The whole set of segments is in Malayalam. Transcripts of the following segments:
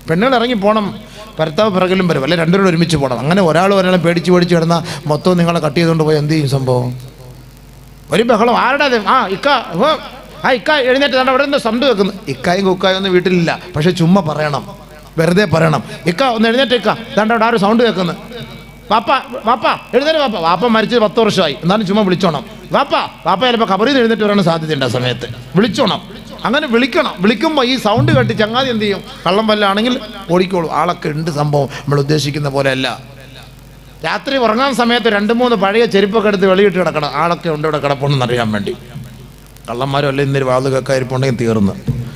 പെണ്ണുങ്ങൾ ഇറങ്ങി പോകണം ഭർത്താവ് പിറകിലും വരും അല്ലെ രണ്ടുപേരും ഒരുമിച്ച് പോകണം അങ്ങനെ ഒരാൾ ഒരാളെ പേടിച്ച് പേടിച്ച് കിടന്നാൽ മൊത്തം നിങ്ങളെ കട്ട് ചെയ്തുകൊണ്ട് പോയി എന്ത് ചെയ്യും സംഭവം ഒരു ബഹളം ആരുടെ അത് ആ ഇക്ക ഓ, ആ ഇക്ക എഴുന്നേറ്റ് തന്നെ അവിടെ നിന്ന് സൗണ്ട് വെക്കുന്നു ഇക്കായും കുക്കായും ഒന്നും വീട്ടിലില്ല പക്ഷെ ചുമ്മാ പറയണം വെറുതെ പറയണം ഇക്ക ഒന്ന് എഴുന്നേറ്റ് ഇക്ക ദാണ്ട അവിടെ ആ ഒരു സൗണ്ട് കേൾക്കുന്നു വാപ്പ വാപ്പ എഴുന്നേറ്റ് വാപ്പ വാപ്പ മരിച്ച് പത്ത് വർഷമായി എന്നാലും ചുമ്മാ വിളിച്ചോണം വാപ്പ വാപ്പ ചിലപ്പോൾ കബറിൽ നിന്ന് എഴുന്നേറ്റ് വരാൻ സാധ്യതയുണ്ട് ആ സമയത്ത് വിളിച്ചോണം അങ്ങനെ വിളിക്കണം വിളിക്കുമ്പോൾ ഈ സൗണ്ട് കേട്ട് ചങ്ങാതി എന്ത് ചെയ്യും കള്ളം വല്ലാണെങ്കിൽ ഓടിക്കോളും ആളൊക്കെ ഉണ്ട് സംഭവം നമ്മൾ ഉദ്ദേശിക്കുന്ന പോലെ അല്ല രാത്രി ഉറങ്ങാൻ സമയത്ത് രണ്ട് മൂന്ന് പഴയ ചെരുപ്പൊക്കെ എടുത്ത് വെളിയിട്ട് കിടക്കണം ആളൊക്കെ ഉണ്ട് ഇവിടെ കിടപ്പുണ്ടെന്ന് അറിയാൻ വേണ്ടി കള്ളന്മാരും അല്ല ഇന്നൊരു വാത് കേൾക്കാതിരിപ്പുണ്ടെങ്കിൽ തീർന്ന്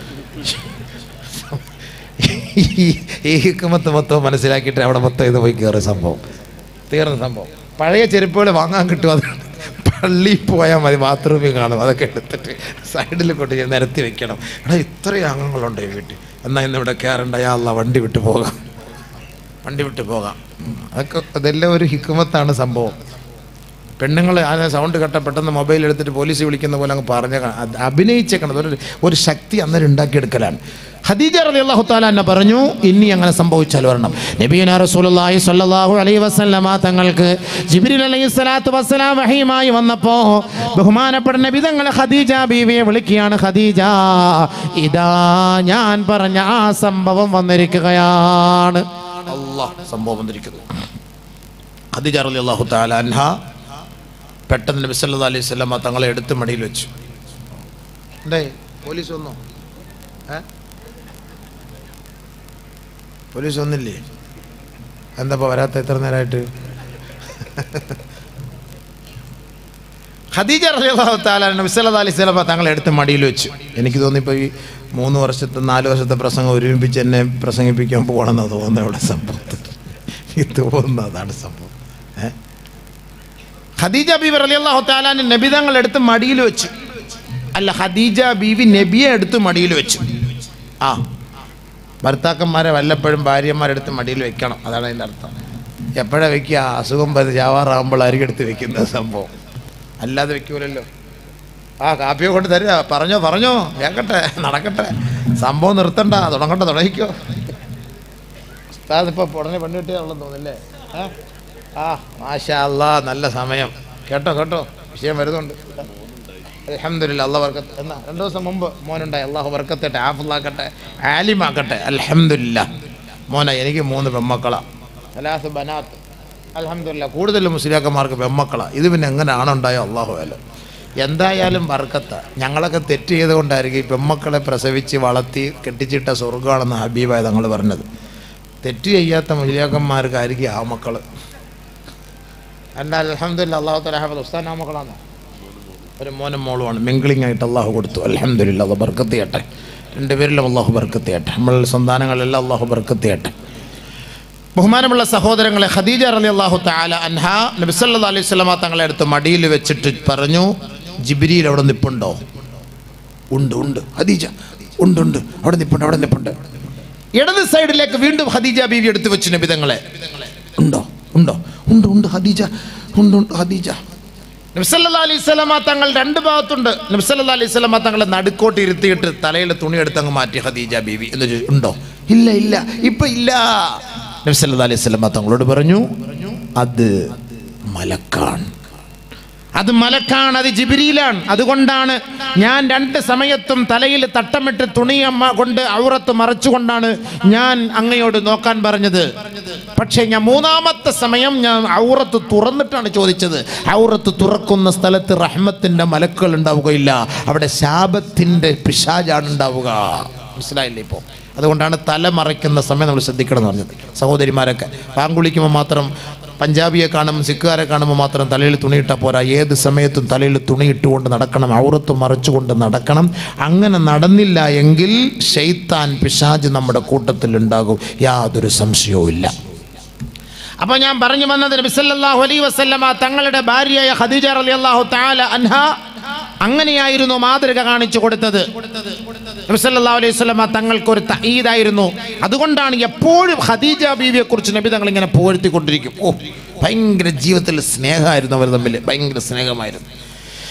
ഈ- ഈ ഹിക്കുമത്ത് മൊത്തം മനസ്സിലാക്കിയിട്ട് അവിടെ മൊത്തം ഇത് പോയി കയറിയ സംഭവം തീർന്ന സംഭവം പഴയ ചെരുപ്പുകൾ വാങ്ങാൻ കിട്ടും അത് പള്ളിയിൽ പോയാൽ മതി ബാത്റൂമിൽ കാണും അതൊക്കെ എടുത്തിട്ട് സൈഡിൽ കൊണ്ട് ഞാൻ നിരത്തി വെക്കണം എടാ ഇത്രയും അംഗങ്ങളുണ്ട് ഈ വീട്ടിൽ എന്നാൽ ഇന്ന് ഇവിടെ കയറണ്ട അല്ല വണ്ടി വിട്ട് പോകാം വണ്ടി വിട്ട് പോകാം ഉം. അതൊക്കെ അതെല്ലാം ഒരു ഹിക്കുമത്താണ് സംഭവം പെണ്ണുങ്ങൾ ആ സൗണ്ട് കേട്ട പെട്ടെന്ന് മൊബൈൽ എടുത്തിട്ട് പോലീസ് വിളിക്കുന്ന പോലെ അങ്ങ് പറഞ്ഞ അഭിനയിച്ചേക്കണം അതൊരു ഒരു ശക്തി അന്നേരം ഉണ്ടാക്കിയെടുക്കലാണ് ഖദീജ റളിയല്ലാഹു തആല എന്നെ പറഞ്ഞു ഇനി അങ്ങനെ സംഭവിച്ചാൽ വരണം നബീന റസൂലുള്ളാഹി സ്വല്ലല്ലാഹു അലൈഹി വസല്ലമ തങ്ങൾക്ക് ജിബ്രീൽ അലൈഹി സ്വലാത്തു വസ്സലാം വഹിയുമായി വന്നപ്പോ ബഹുമാനപ്പെട്ട നബി തങ്ങളെ ഖദീജ ബീവിയെ വിളിക്കുകയാണ് ഖദീജ ഇതാ ഞാൻ പറഞ്ഞ ആ സംഭവം വന്നിരിക്കുകയാണ് അല്ലാഹ് സംഭവം വന്നിരിക്കുന്നു ഖദീജ റളിയല്ലാഹു തആല അൻഹ പെട്ടെന്ന് നബി സല്ലല്ലാഹു അലൈഹി വസല്ലമ തങ്ങളെ എടുത്ത് മടിയിൽ വെച്ചു എന്തേ പോലീസ് വന്നോ ഏ പോലീസ് വന്നില്ലേ എന്താ ഇപ്പോൾ വരാത്ത എത്ര നേരമായിട്ട് ഖദീജ റളിയല്ലാഹു തആല നബി സല്ലല്ലാഹു അലൈഹി വസല്ലമ തങ്ങളെ എടുത്ത് മടിയിൽ വെച്ചു എനിക്ക് തോന്നിപ്പോൾ ഈ മൂന്ന് വർഷത്തെ നാല് വർഷത്തെ പ്രസംഗം ഒരുമിപ്പിച്ച് എന്നെ പ്രസംഗിപ്പിക്കാൻ പോകണമെന്ന് തോന്നുന്നത് ഇവിടെ സംഭവത്തിൽ എനിക്ക് തോന്നുന്നു അതാണ് സംഭവം ഏഹ് ഖദീജ ബീവി റളിയല്ലാഹു തആലാന് നബി തങ്ങൾ എടുത്ത് മടിയിൽ വെച്ചു അല്ല ഖദീജ ബീവി നബിയെ എടുത്ത് മടിയിൽ വെച്ചു ആ ഭർത്താക്കന്മാരെ വല്ലപ്പോഴും ഭാര്യമാരെടുത്ത് മടിയിൽ വെക്കണം അതാണ് അതിൻ്റെ അർത്ഥം എപ്പോഴാ വെക്കുക അസുഖം വന്ന് ചാവാറാകുമ്പോഴായിരിക്കും എടുത്ത് വെക്കുന്ന സംഭവം അല്ലാതെ വെക്കൂലല്ലോ ആ കാപ്പിയോ കൊണ്ട് തരിക പറഞ്ഞോ പറഞ്ഞോ കേൾക്കട്ടെ നടക്കട്ടെ സംഭവം നിർത്തണ്ട തുടങ്ങട്ടെ തുടങ്ങിക്കോ ഉസ്താദ് ഇപ്പോൾ ഉടനെ പെണ്ണ് കിട്ടിയാണെന്ന് തോന്നില്ലേ ഏ? ആ മാഷാ അല്ലാ നല്ല സമയം കേട്ടോ കേട്ടോ വിഷയം വരുന്നുണ്ട് അലഹമില്ല അള്ളാഹ് വർക്കത്ത് എന്നാ രണ്ടു ദിവസം മുമ്പ് മോനുണ്ടായി അള്ളാഹു വർക്കത്തട്ടെ ആഫുള്ളാക്കട്ടെ ആലിമാക്കട്ടെ അലഹമില്ല മോനെ എനിക്ക് മൂന്ന് പെമ്മക്കളാ സലാസ് ബനാത്ത് അലഹമില്ല കൂടുതൽ മുസ്ലിയാക്കന്മാർക്ക് പെമ്മക്കളാണ് ഇത് പിന്നെ എങ്ങനെയാണ് ഉണ്ടായോ അള്ളാഹു അല്ല എന്തായാലും വർക്കത്ത ഞങ്ങളൊക്കെ തെറ്റ് ചെയ്തുകൊണ്ടായിരിക്കും ഈ പെമ്മക്കളെ പ്രസവിച്ച് വളർത്തി കെട്ടിച്ചിട്ട സ്വർഗമാണെന്ന് ഹബീബായ തങ്ങൾ പറഞ്ഞത് തെറ്റ് ചെയ്യാത്ത മുസ്ലിയാക്കന്മാർക്കായിരിക്കും ആ മക്കൾ അല്ല അലഹമില്ല അള്ളാഹു തലാഹബ് ഉസ്താൻ ആ മക്കളാണോ ഒരു മോനും മോളുമാണ് മിങ്കിളിംഗ് ആയിട്ട് അള്ളാഹു കൊടുത്തു അലഹമില്ല അത് ബർക്കത്ത് ചെയ്യട്ടെ രണ്ടുപേരിലും അള്ളാഹു ബർക്കത്ത് ചെയ്യട്ടെ നമ്മൾ സന്താനങ്ങളെല്ലാം അള്ളാഹു ബർക്കത്ത് ചെയ്യട്ടെ ബഹുമാനമുള്ള സഹോദരങ്ങളെ ഖദീജ റലി അള്ളാഹു താല അൻഹ നബിസല്ലാ അലൈഹി സ്വലമ തങ്ങളെ അടുത്ത് മടിയിൽ വെച്ചിട്ട് പറഞ്ഞു ജിബിരിയിൽ അവിടെ നിപ്പുണ്ടോ ഉണ്ട് ഉണ്ട് ഖദീജ ഉണ്ട് ഉണ്ട് അവിടെ നിപ്പുണ്ട് അവിടെ നിപ്പുണ്ട് ഇടത് സൈഡിലേക്ക് വീണ്ടും ഖദീജ ബീവി എടുത്ത് വെച്ചു നബിതങ്ങളെ ഉണ്ടോ ഉണ്ടോ ഉണ്ട് ഉണ്ട് ഖദീജ ഉണ്ട് ഉണ്ട് ഖദീജ നബ്സല്ലാ അലൈഹി സ്വലമ തങ്ങൾ രണ്ട് ഭാഗത്തുണ്ട് നബ്സല്ലാ അലൈഹി സ്വലമ തങ്ങളെ നടുക്കോട്ട് ഇരുത്തിയിട്ട് തലയിൽ തുണി എടുത്തങ്ങ് മാറ്റി ഖദീജ ബീവി എന്ന് ചോദിച്ചു ഉണ്ടോ ഇല്ല ഇല്ല ഇപ്പൊ ഇല്ല നബ്സല്ലാ അലൈഹി സ്വലമ തങ്ങളോട് പറഞ്ഞു അത് മലക്കാണ് അത് മലക്കാണ് അത് ജിബിരിയിലാണ് അതുകൊണ്ടാണ് ഞാൻ രണ്ട് സമയത്തും തലയിൽ തട്ടമിട്ട് തുണിയമ്മ കൊണ്ട് ഔറത്ത് മറച്ചുകൊണ്ടാണ് ഞാൻ അങ്ങയോട് നോക്കാൻ പറഞ്ഞത് പക്ഷേ ഞാൻ മൂന്നാമത്തെ സമയം ഞാൻ ഔറത്ത് തുറന്നിട്ടാണ് ചോദിച്ചത് ഔറത്ത് തുറക്കുന്ന സ്ഥലത്ത് റഹ്മത്തിൻ്റെ മലക്കുകൾ ഉണ്ടാവുകയില്ല അവിടെ ശാപത്തിൻ്റെ പിശാജാണ് ഉണ്ടാവുക മനസ്സിലായില്ലേ ഇപ്പോൾ അതുകൊണ്ടാണ് തല മറയ്ക്കുന്ന സമയം നമ്മൾ ശ്രദ്ധിക്കണം എന്ന് പറഞ്ഞത് സഹോദരിമാരൊക്കെ പാങ്കുളിക്കുമ്പോൾ മാത്രം പഞ്ചാബിയെ കാണുമ്പോൾ സിഖുകാരെ കാണുമ്പോൾ മാത്രം തലയിൽ തുണിയിട്ടാൽ പോരാ ഏത് സമയത്തും തലയിൽ തുണിയിട്ടുകൊണ്ട് നടക്കണം ഔറത്ത് മറച്ചുകൊണ്ട് നടക്കണം അങ്ങനെ നടന്നില്ല എങ്കിൽ ഷെയ്ത്താൻ പിശാജ് നമ്മുടെ കൂട്ടത്തിൽ ഉണ്ടാകും യാതൊരു സംശയവും ഇല്ല അപ്പോൾ ഞാൻ പറഞ്ഞു വന്നത് നബിസല്ലാഹു അലൈ വസല്ലമ തങ്ങളുടെ ഭാര്യയായ ഖദീജ റളിയല്ലാഹു തആല അൻഹ അങ്ങനെയായിരുന്നു മാതൃക കാണിച്ചു കൊടുത്തത് നബിസല്ലാ അലൈഹി സ്വലമ തങ്ങൾക്കൊരു തഈദായിരുന്നു അതുകൊണ്ടാണ് എപ്പോഴും ഖദീജ ബീവിയെ കുറിച്ച് നബി തങ്ങൾ ഇങ്ങനെ പുകഴ്ത്തിക്കൊണ്ടിരിക്കും ഓ ഭയങ്കര ജീവിതത്തിൽ സ്നേഹമായിരുന്നു അവർ തമ്മിൽ ഭയങ്കര സ്നേഹമായിരുന്നു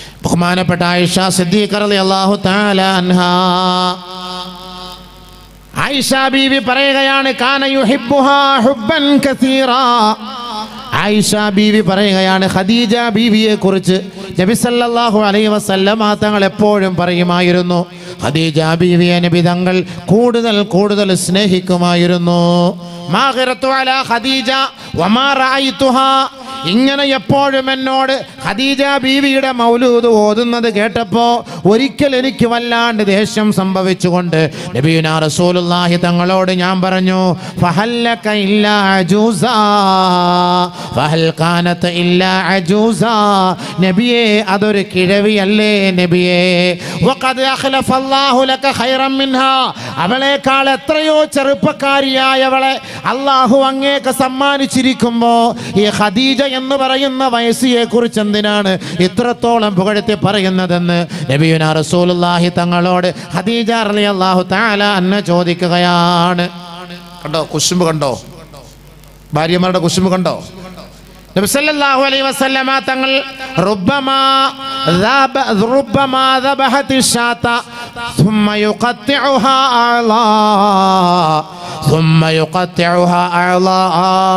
ബഹുമാനപ്പെട്ട ആയിഷ സിദ്ദീഖ് റളിയല്ലാഹു തആല അൻഹ ആയിഷ ബീവി പറയുകയാണ് കാന യുഹിബ്ബുഹാ ഹുബ്ബൻ കസീറാ ആയിഷ ബീവി പറയുകയാണ് ഖദീജ ബീവിയെ കുറിച്ച് നബി സല്ലല്ലാഹു അലൈഹി വസല്ലമ തങ്ങൾ എപ്പോഴും പറയുമായിരുന്നു ഖദീജ ബീവിയെ നബി തങ്ങൾ കൂടുതൽ കൂടുതൽ സ്നേഹിക്കുമായിരുന്നു മാഹിറത്തു അലാ ഖദീജ വമാ റഅയ്തുഹാ ഇങ്ങനെ എപ്പോഴും എന്നോട് ഖദീജ ബീവിയുടെ മൗലൂദ് ഓതുന്നത് കേട്ടപ്പോ ഒരിക്കൽ എനിക്ക് വല്ലാണ്ട് ദേഷ്യം സംഭവിച്ചുകൊണ്ട് നബിയുനാ റസൂലുള്ളാഹി തങ്ങളോട് ഞാൻ പറഞ്ഞു ഫഹല്ലക ഇല്ലാ അജൂസാ ഫഹൽ കാനത്ത് ഇല്ലാ അജൂസാ നബിയേ അതൊരു കിഴവിയല്ലേ നബിയേ വഖദ് അഖ്ലഫ അല്ലാഹു ലക ഖൈറൻ മിൻഹാ അവളേക്കാൾ എത്രയോ ചെറുപ്പക്കാരിയായവളെ അള്ളാഹു അങ്ങേക്ക് സമ്മാനിച്ചിരിക്കുമ്പോ ഈ ഖദീജ എന്ന് പറയുന്ന വയസ്സിയെ കുറിച്ച് എന്തിനാണ് ഇത്രത്തോളം പുകഴ്ത്തി പറയുന്നതെന്ന് നബിയുന റസൂലുള്ളാഹി തങ്ങളോട് ഖദീജ റളിയല്ലാഹു തആല അന്ന ചോദിക്കുകയാണ് കണ്ടോ കുശുമ്പ് കണ്ടോ ഭാര്യമാരുടെ കുശുമ്പ് കണ്ടോ നബി സല്ലല്ലാഹു അലൈഹി വസല്ലമ തങ്ങൾ റുബ്ബമാ ذاب ربما ذبحت الشاة ثم يقطعها أعضاء ثم يقطعها أعضاء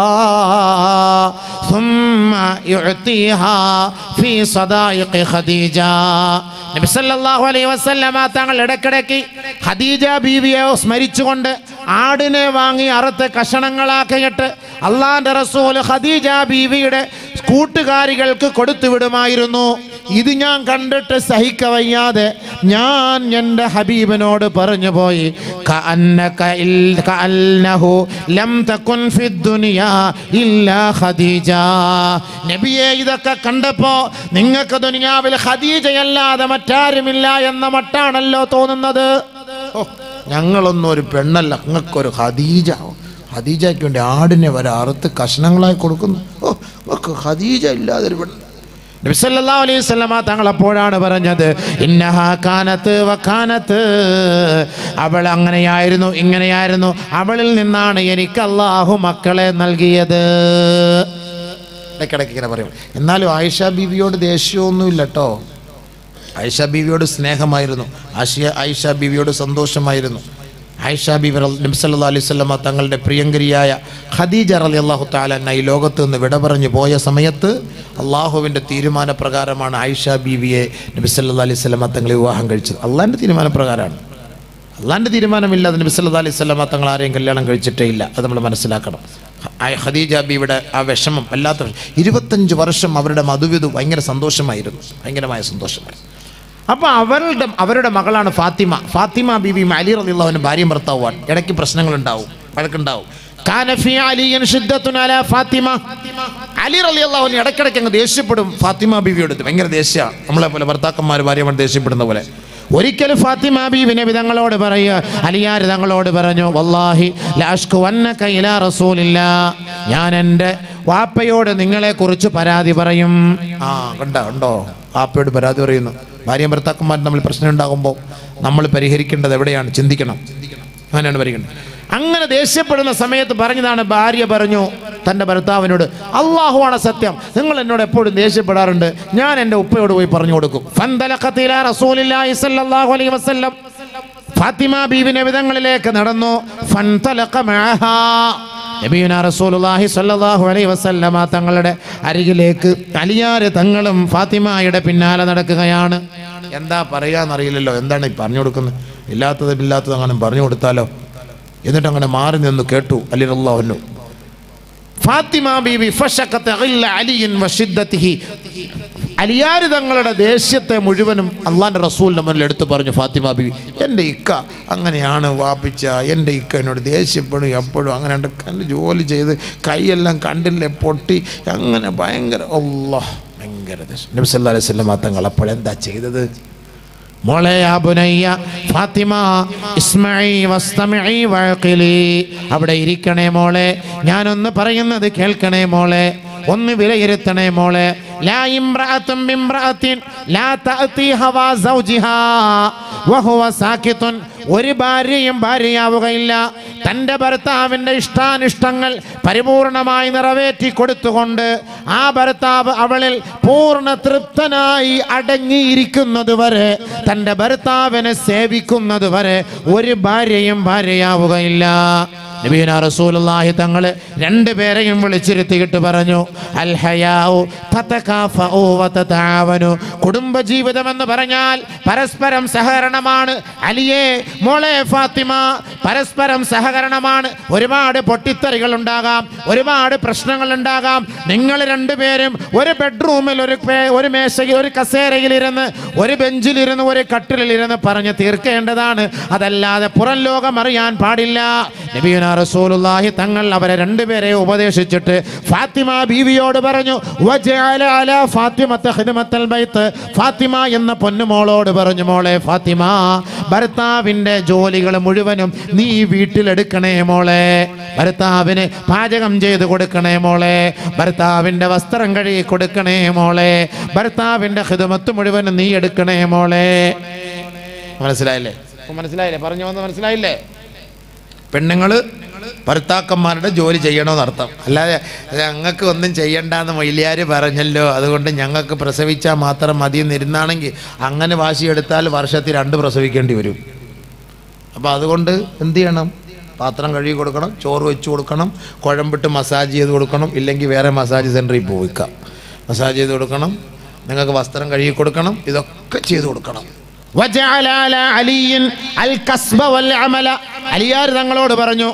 ثم يعطيها في صدائق خديجة നബി സല്ലല്ലാഹു അലൈഹി വസല്ലമ തങ്ങൾ ഇടയ്ക്കിടയ്ക്ക് ഖദീജ ബീവിയെ സ്മരിച്ചുകൊണ്ട് ആടിനെ വാങ്ങി അറുത്ത് കഷണങ്ങളാക്കിയിട്ട് അള്ളാന്റെ റസൂൽ ഖദീജ ബീവിയുടെ കൂട്ടുകാരികൾക്ക് കൊടുത്തു വിടുമായിരുന്നു ഇത് ഞാൻ കണ്ടിട്ട് സഹിക്കവയ്യാതെ ഞാൻ എൻ്റെ ഹബീബിനോട് പറഞ്ഞു പോയി കഅന്നക ഇൽ- കഅന്നഹു ലം തകുൻ ഫിദ്ദുനിയ ഇല്ലാ ഖദീജ നബിയെ ഇതൊക്കെ കണ്ടപ്പോ നിങ്ങൾക്ക് ദുനിയാവിൽ ഖദീജയല്ലാതെ മറ്റാരുമില്ല എന്ന മട്ടാണല്ലോ തോന്നുന്നത് ഓ, ഞങ്ങളൊന്നും ഒരു പെണ്ണല്ല നിങ്ങൾക്കൊരു ഖദീജ ഖദീജയ്ക്ക് വേണ്ടി ആടിനെ വരെ അറുത്ത് കഷ്ണങ്ങളായി കൊടുക്കുന്നു ഓ ഒക്കെ ഖദീജ ഇല്ലാതെ ഒരു പെണ്ണ് നബി സല്ലല്ലാഹു അലൈഹി വസല്ലമ തങ്ങൾ അപ്പോഴാണ് പറഞ്ഞത് ഇന്നഹാ കാനത്ത് വക്കാനത്ത് അവൾ അങ്ങനെയായിരുന്നു ഇങ്ങനെയായിരുന്നു അവളിൽ നിന്നാണ് എനിക്ക് അള്ളാഹു മക്കളെ നൽകിയത് ഇടയ്ക്കിടയ്ക്ക് ഇങ്ങനെ പറയും എന്നാലും ആയിഷ ബീവിയോട് ദേഷ്യമൊന്നുമില്ല കേട്ടോ ആയിഷ ബീവിയോട് സ്നേഹമായിരുന്നു ആഷിയ ആയിഷ ബീവിയോട് സന്തോഷമായിരുന്നു ആയിഷ ബീവി നബി സല്ലല്ലാഹു അലൈഹി വസല്ലമ തങ്ങളുടെ പ്രിയങ്കരിയായ ഖദീജ റളിയല്ലാഹു തആല എന്ന ഈ ലോകത്ത് നിന്ന് വിട പറഞ്ഞു പോയ സമയത്ത് അള്ളാഹുവിൻ്റെ തീരുമാനപ്രകാരമാണ് ആയിഷ ബീവിയെ നബി സല്ലല്ലാഹു അലൈഹി വസല്ലമ തങ്ങളെ വിവാഹം കഴിച്ചത് അള്ളാഹിൻ്റെ തീരുമാനപ്രകാരമാണ് അള്ളാഹിൻ്റെ തീരുമാനമില്ലാതെ നബി സല്ലല്ലാഹു അലൈഹി വസല്ലമ തങ്ങൾ ആരെയും കല്യാണം കഴിച്ചിട്ടേ ഇല്ല അത് നമ്മൾ മനസ്സിലാക്കണം ആ ഖദീജ ബീവിയുടെ ആ വിഷമം വല്ലാത്ത വിഷമം. ഇരുപത്തഞ്ച് വർഷം അവരുടെ മധുവിധു ഭയങ്കര സന്തോഷമായിരുന്നു ഭയങ്കരമായ സന്തോഷമായിരുന്നു അപ്പോൾ അവരുടെ അവരുടെ മകളാണ് ഫാത്തിമ ഫാത്തിമ ബീബി അലി റളിയല്ലാഹുവിന് ഭാര്യയും ഭർത്താവുമാണ് ഇടയ്ക്ക് പ്രശ്നങ്ങളുണ്ടാവും വഴക്കുണ്ടാവും കാന ഫീ അലിയൻ ശിദ്ദത്തുൻ അലാ ഫാത്തിമ അലി റളിയല്ലാഹുവിന് ഇടയ്ക്കിടയ്ക്ക് അങ്ങ് ദേഷ്യപ്പെടും ഫാത്തിമ ബീവിയോട് ഇത് ഭയങ്കര ദേഷ്യമാണ് നമ്മളെ പോലെ ഭർത്താക്കന്മാർ ഭാര്യമാർ ദേഷ്യപ്പെടുന്ന പോലെ ഒരിക്കൽ ഫാത്തിമ ബീവി നബി തങ്ങളോട് പറയുക അലിയാർ തങ്ങളോട് പറഞ്ഞു വല്ലാഹി ലാഷ്കു വന്നക ഇലാ റസൂലില്ല ഞാൻ എൻ്റെ വാപ്പയോട് നിങ്ങളെക്കുറിച്ച് പരാതി പറയും ആ കണ്ടോ ഉണ്ടോ വാപ്പയോട് പരാതി പറയുന്നു ഭാര്യ ഭർത്താക്കന്മാർ തമ്മിൽ പ്രശ്നം ഉണ്ടാകുമ്പോൾ നമ്മൾ പരിഹരിക്കേണ്ടത് എവിടെയാണ് ചിന്തിക്കണം അങ്ങനെയാണ് പരിഗണിക്കുന്നത് അങ്ങനെ ദേഷ്യപ്പെടുന്ന സമയത്ത് പറഞ്ഞതാണ് ഭാര്യ പറഞ്ഞു തൻ്റെ ഭർത്താവിനോട് അള്ളാഹുവാണ് സത്യം നിങ്ങൾ എന്നോട് എപ്പോഴും ദേഷ്യപ്പെടാറുണ്ട് ഞാൻ എൻ്റെ ഉപ്പയോട് പോയി പറഞ്ഞു കൊടുക്കും ഫന്തലഖത്ത് ഇലാ റസൂലില്ലാഹി സ്വല്ലല്ലാഹു അലൈഹി വസല്ലം ഫാത്തിമ ബീവിന്റെ വിധങ്ങളിലേക്ക് നടന്നു ഫൻതലഖ മഅഹാ നബിയുന റസൂലുള്ളാഹി സ്വല്ലല്ലാഹു അലൈഹി വസല്ലമ തങ്ങളുടെ അരികിലേക്ക് അലിയാര് തങ്ങളും ഫാത്തിമയുടെ പിന്നാലെ നടക്കുകയാണ് എന്താ പറയാന്നറിയില്ലല്ലോ എന്താണ് ഈ പറഞ്ഞു കൊടുക്കുന്നത് ഇല്ലാത്തതും ഇല്ലാത്തതും അങ്ങനെ പറഞ്ഞു കൊടുത്താലോ എന്നിട്ട് അങ്ങനെ മാറി നിന്ന് കേട്ടു അലി അള്ളാഹുന്നു ഫാത്തിമ ബീബി ഫശഖത്ത് ഗില്ല അലിയിൻ വശിദ്ദതിഹി അലിയാര് തങ്ങളുടെ ദേഷ്യത്തെ മുഴുവനും അള്ളാന്റെ റസൂലിന്റെ മുന്നിൽ എടുത്തു പറഞ്ഞു ഫാത്തിമ ബീബി എൻ്റെ ഇക്ക അങ്ങനെയാണ് വാപ്പിച്ച എൻ്റെ ഇക്ക എന്നോട് ദേഷ്യപ്പെടും എപ്പോഴും അങ്ങനെ ഉണ്ട് കണ്ട് ജോലി ചെയ്ത് കൈയെല്ലാം കണ്ടില്ലേ പൊട്ടി അങ്ങനെ ഭയങ്കര അല്ലാഹ് ഭയങ്കര ദേഷ്യം നബി സല്ലല്ലാഹു അലൈഹി വസല്ലം തങ്ങൾ അപ്പോഴെന്താ ചെയ്തത് മോളെ ആ ബുനയ്യ ഫാത്തിമ ഇസ്മഈ വസ്തമിഈ വഅഖിലി അവിടെ ഇരിക്കണേ മോളെ ഞാനൊന്ന് പറയുന്നത് കേൾക്കണേ മോളെ ഒന്ന് വിലയിരുത്തണേ മോളെ ലാ ഇംറഅത്തും ബിംറഅത്തിൻ ലാ തഅതി ഹവാ സൗജിഹാ വഹുവ സാക്കിത്തുൻ ഒരു ഭാര്യയും ഭാര്യയാവുകയില്ല തൻ്റെ ഭർത്താവിൻ്റെ ഇഷ്ടാനിഷ്ടങ്ങൾ പരിപൂർണമായി നിറവേറ്റി കൊടുത്തുകൊണ്ട് ആ ഭർത്താവ് അവളിൽ പൂർണ്ണ തൃപ്തനായി അടങ്ങിയിരിക്കുന്നത് വരെ തൻ്റെ ഭർത്താവിനെ സേവിക്കുന്നത് വരെ ഒരു ഭാര്യയും ഭാര്യയാവുകയില്ല നബീന റസൂലുള്ളാഹി തങ്ങൾ രണ്ടുപേരെയും വിളിച്ചിരുത്തിയിട്ട് പറഞ്ഞു അൽ ഹയാഉ തതകാഫഉ വതതആവനു കുടുംബജീവിതം എന്ന് പറഞ്ഞാൽ പരസ്പരം സഹകരണമാണ് അലിയെ മോളെ ഫാത്തിമ പരസ്പരം സഹകരണമാണ് ഒരുപാട് പൊട്ടിത്തെറികൾ ഉണ്ടാകാം ഒരുപാട് പ്രശ്നങ്ങൾ ഉണ്ടാകാം നിങ്ങൾ രണ്ടുപേരും ഒരു ബെഡ്റൂമിൽ ഒരു പേ- ഒരു മേശയിൽ ഒരു കസേരയിലിരുന്ന് ഒരു ബെഞ്ചിലിരുന്ന് ഒരു കട്ടിലിരുന്ന് പറഞ്ഞ് തീർക്കേണ്ടതാണ് അതല്ലാതെ പുറം ലോകം അറിയാൻ പാടില്ല നബീന റസൂലുള്ളാഹി തങ്ങൾ അവരെ രണ്ടുപേരെ ഉപദേശിച്ചിട്ട് ഫാത്തിമ ബീവിയോട് പറഞ്ഞു വജഅല അലാ ഫാത്തിമത്ത ഖിദ്മത്തൽ ബൈത്ത് ഫാത്തിമ എന്ന പൊന്നുമോളോട് പറഞ്ഞു മോളെ ഫാത്തിമ ഭർത്താവിൻ്റെ ജോലികൾ മുഴുവനും നീ വീട്ടിലെടുക്കണേ മോളെ ഭർത്താവിന് പാചകം ചെയ്ത് കൊടുക്കണേ മോളെ ഭർത്താവിൻ്റെ വസ്ത്രം കഴുകി കൊടുക്കണേ മോളെ ഭർത്താവിൻ്റെ ഹിതമത്ത് മുഴുവനും നീ എടുക്കണേ മോളെ മനസ്സിലായില്ലേ ഇപ്പൊ മനസ്സിലായില്ലേ പറഞ്ഞു വന്ന് മനസ്സിലായില്ലേ പെണ്ണുങ്ങള് ഭർത്താക്കന്മാരുടെ ജോലി ചെയ്യണമെന്ന് അർത്ഥം അല്ലാതെ ഞങ്ങൾക്ക് ഒന്നും ചെയ്യണ്ടെന്ന് മൊയിലിയാർ പറഞ്ഞല്ലോ അതുകൊണ്ട് ഞങ്ങൾക്ക് പ്രസവിച്ചാൽ മാത്രം മതി എന്നിരുന്നാണെങ്കിൽ അങ്ങനെ വാശിയെടുത്താൽ വർഷത്തിൽ രണ്ട് പ്രസവിക്കേണ്ടി വരും അപ്പോൾ അതുകൊണ്ട് എന്ത് ചെയ്യണം പാത്രം കഴുകി കൊടുക്കണം ചോറ് വെച്ച് കൊടുക്കണം കുഴമ്പിട്ട് മസാജ് ചെയ്ത് കൊടുക്കണം ഇല്ലെങ്കിൽ വേറെ മസാജ് സെൻറ്ററിൽ പോയിക്കാം മസാജ് ചെയ്ത് കൊടുക്കണം നിങ്ങൾക്ക് വസ്ത്രം കഴുകി കൊടുക്കണം ഇതൊക്കെ ചെയ്ത് കൊടുക്കണം വജഅല അലാ അലിയിൻ അൽ കസ്ബ വൽ അമല അലിയാർ തങ്ങളോട് പറഞ്ഞു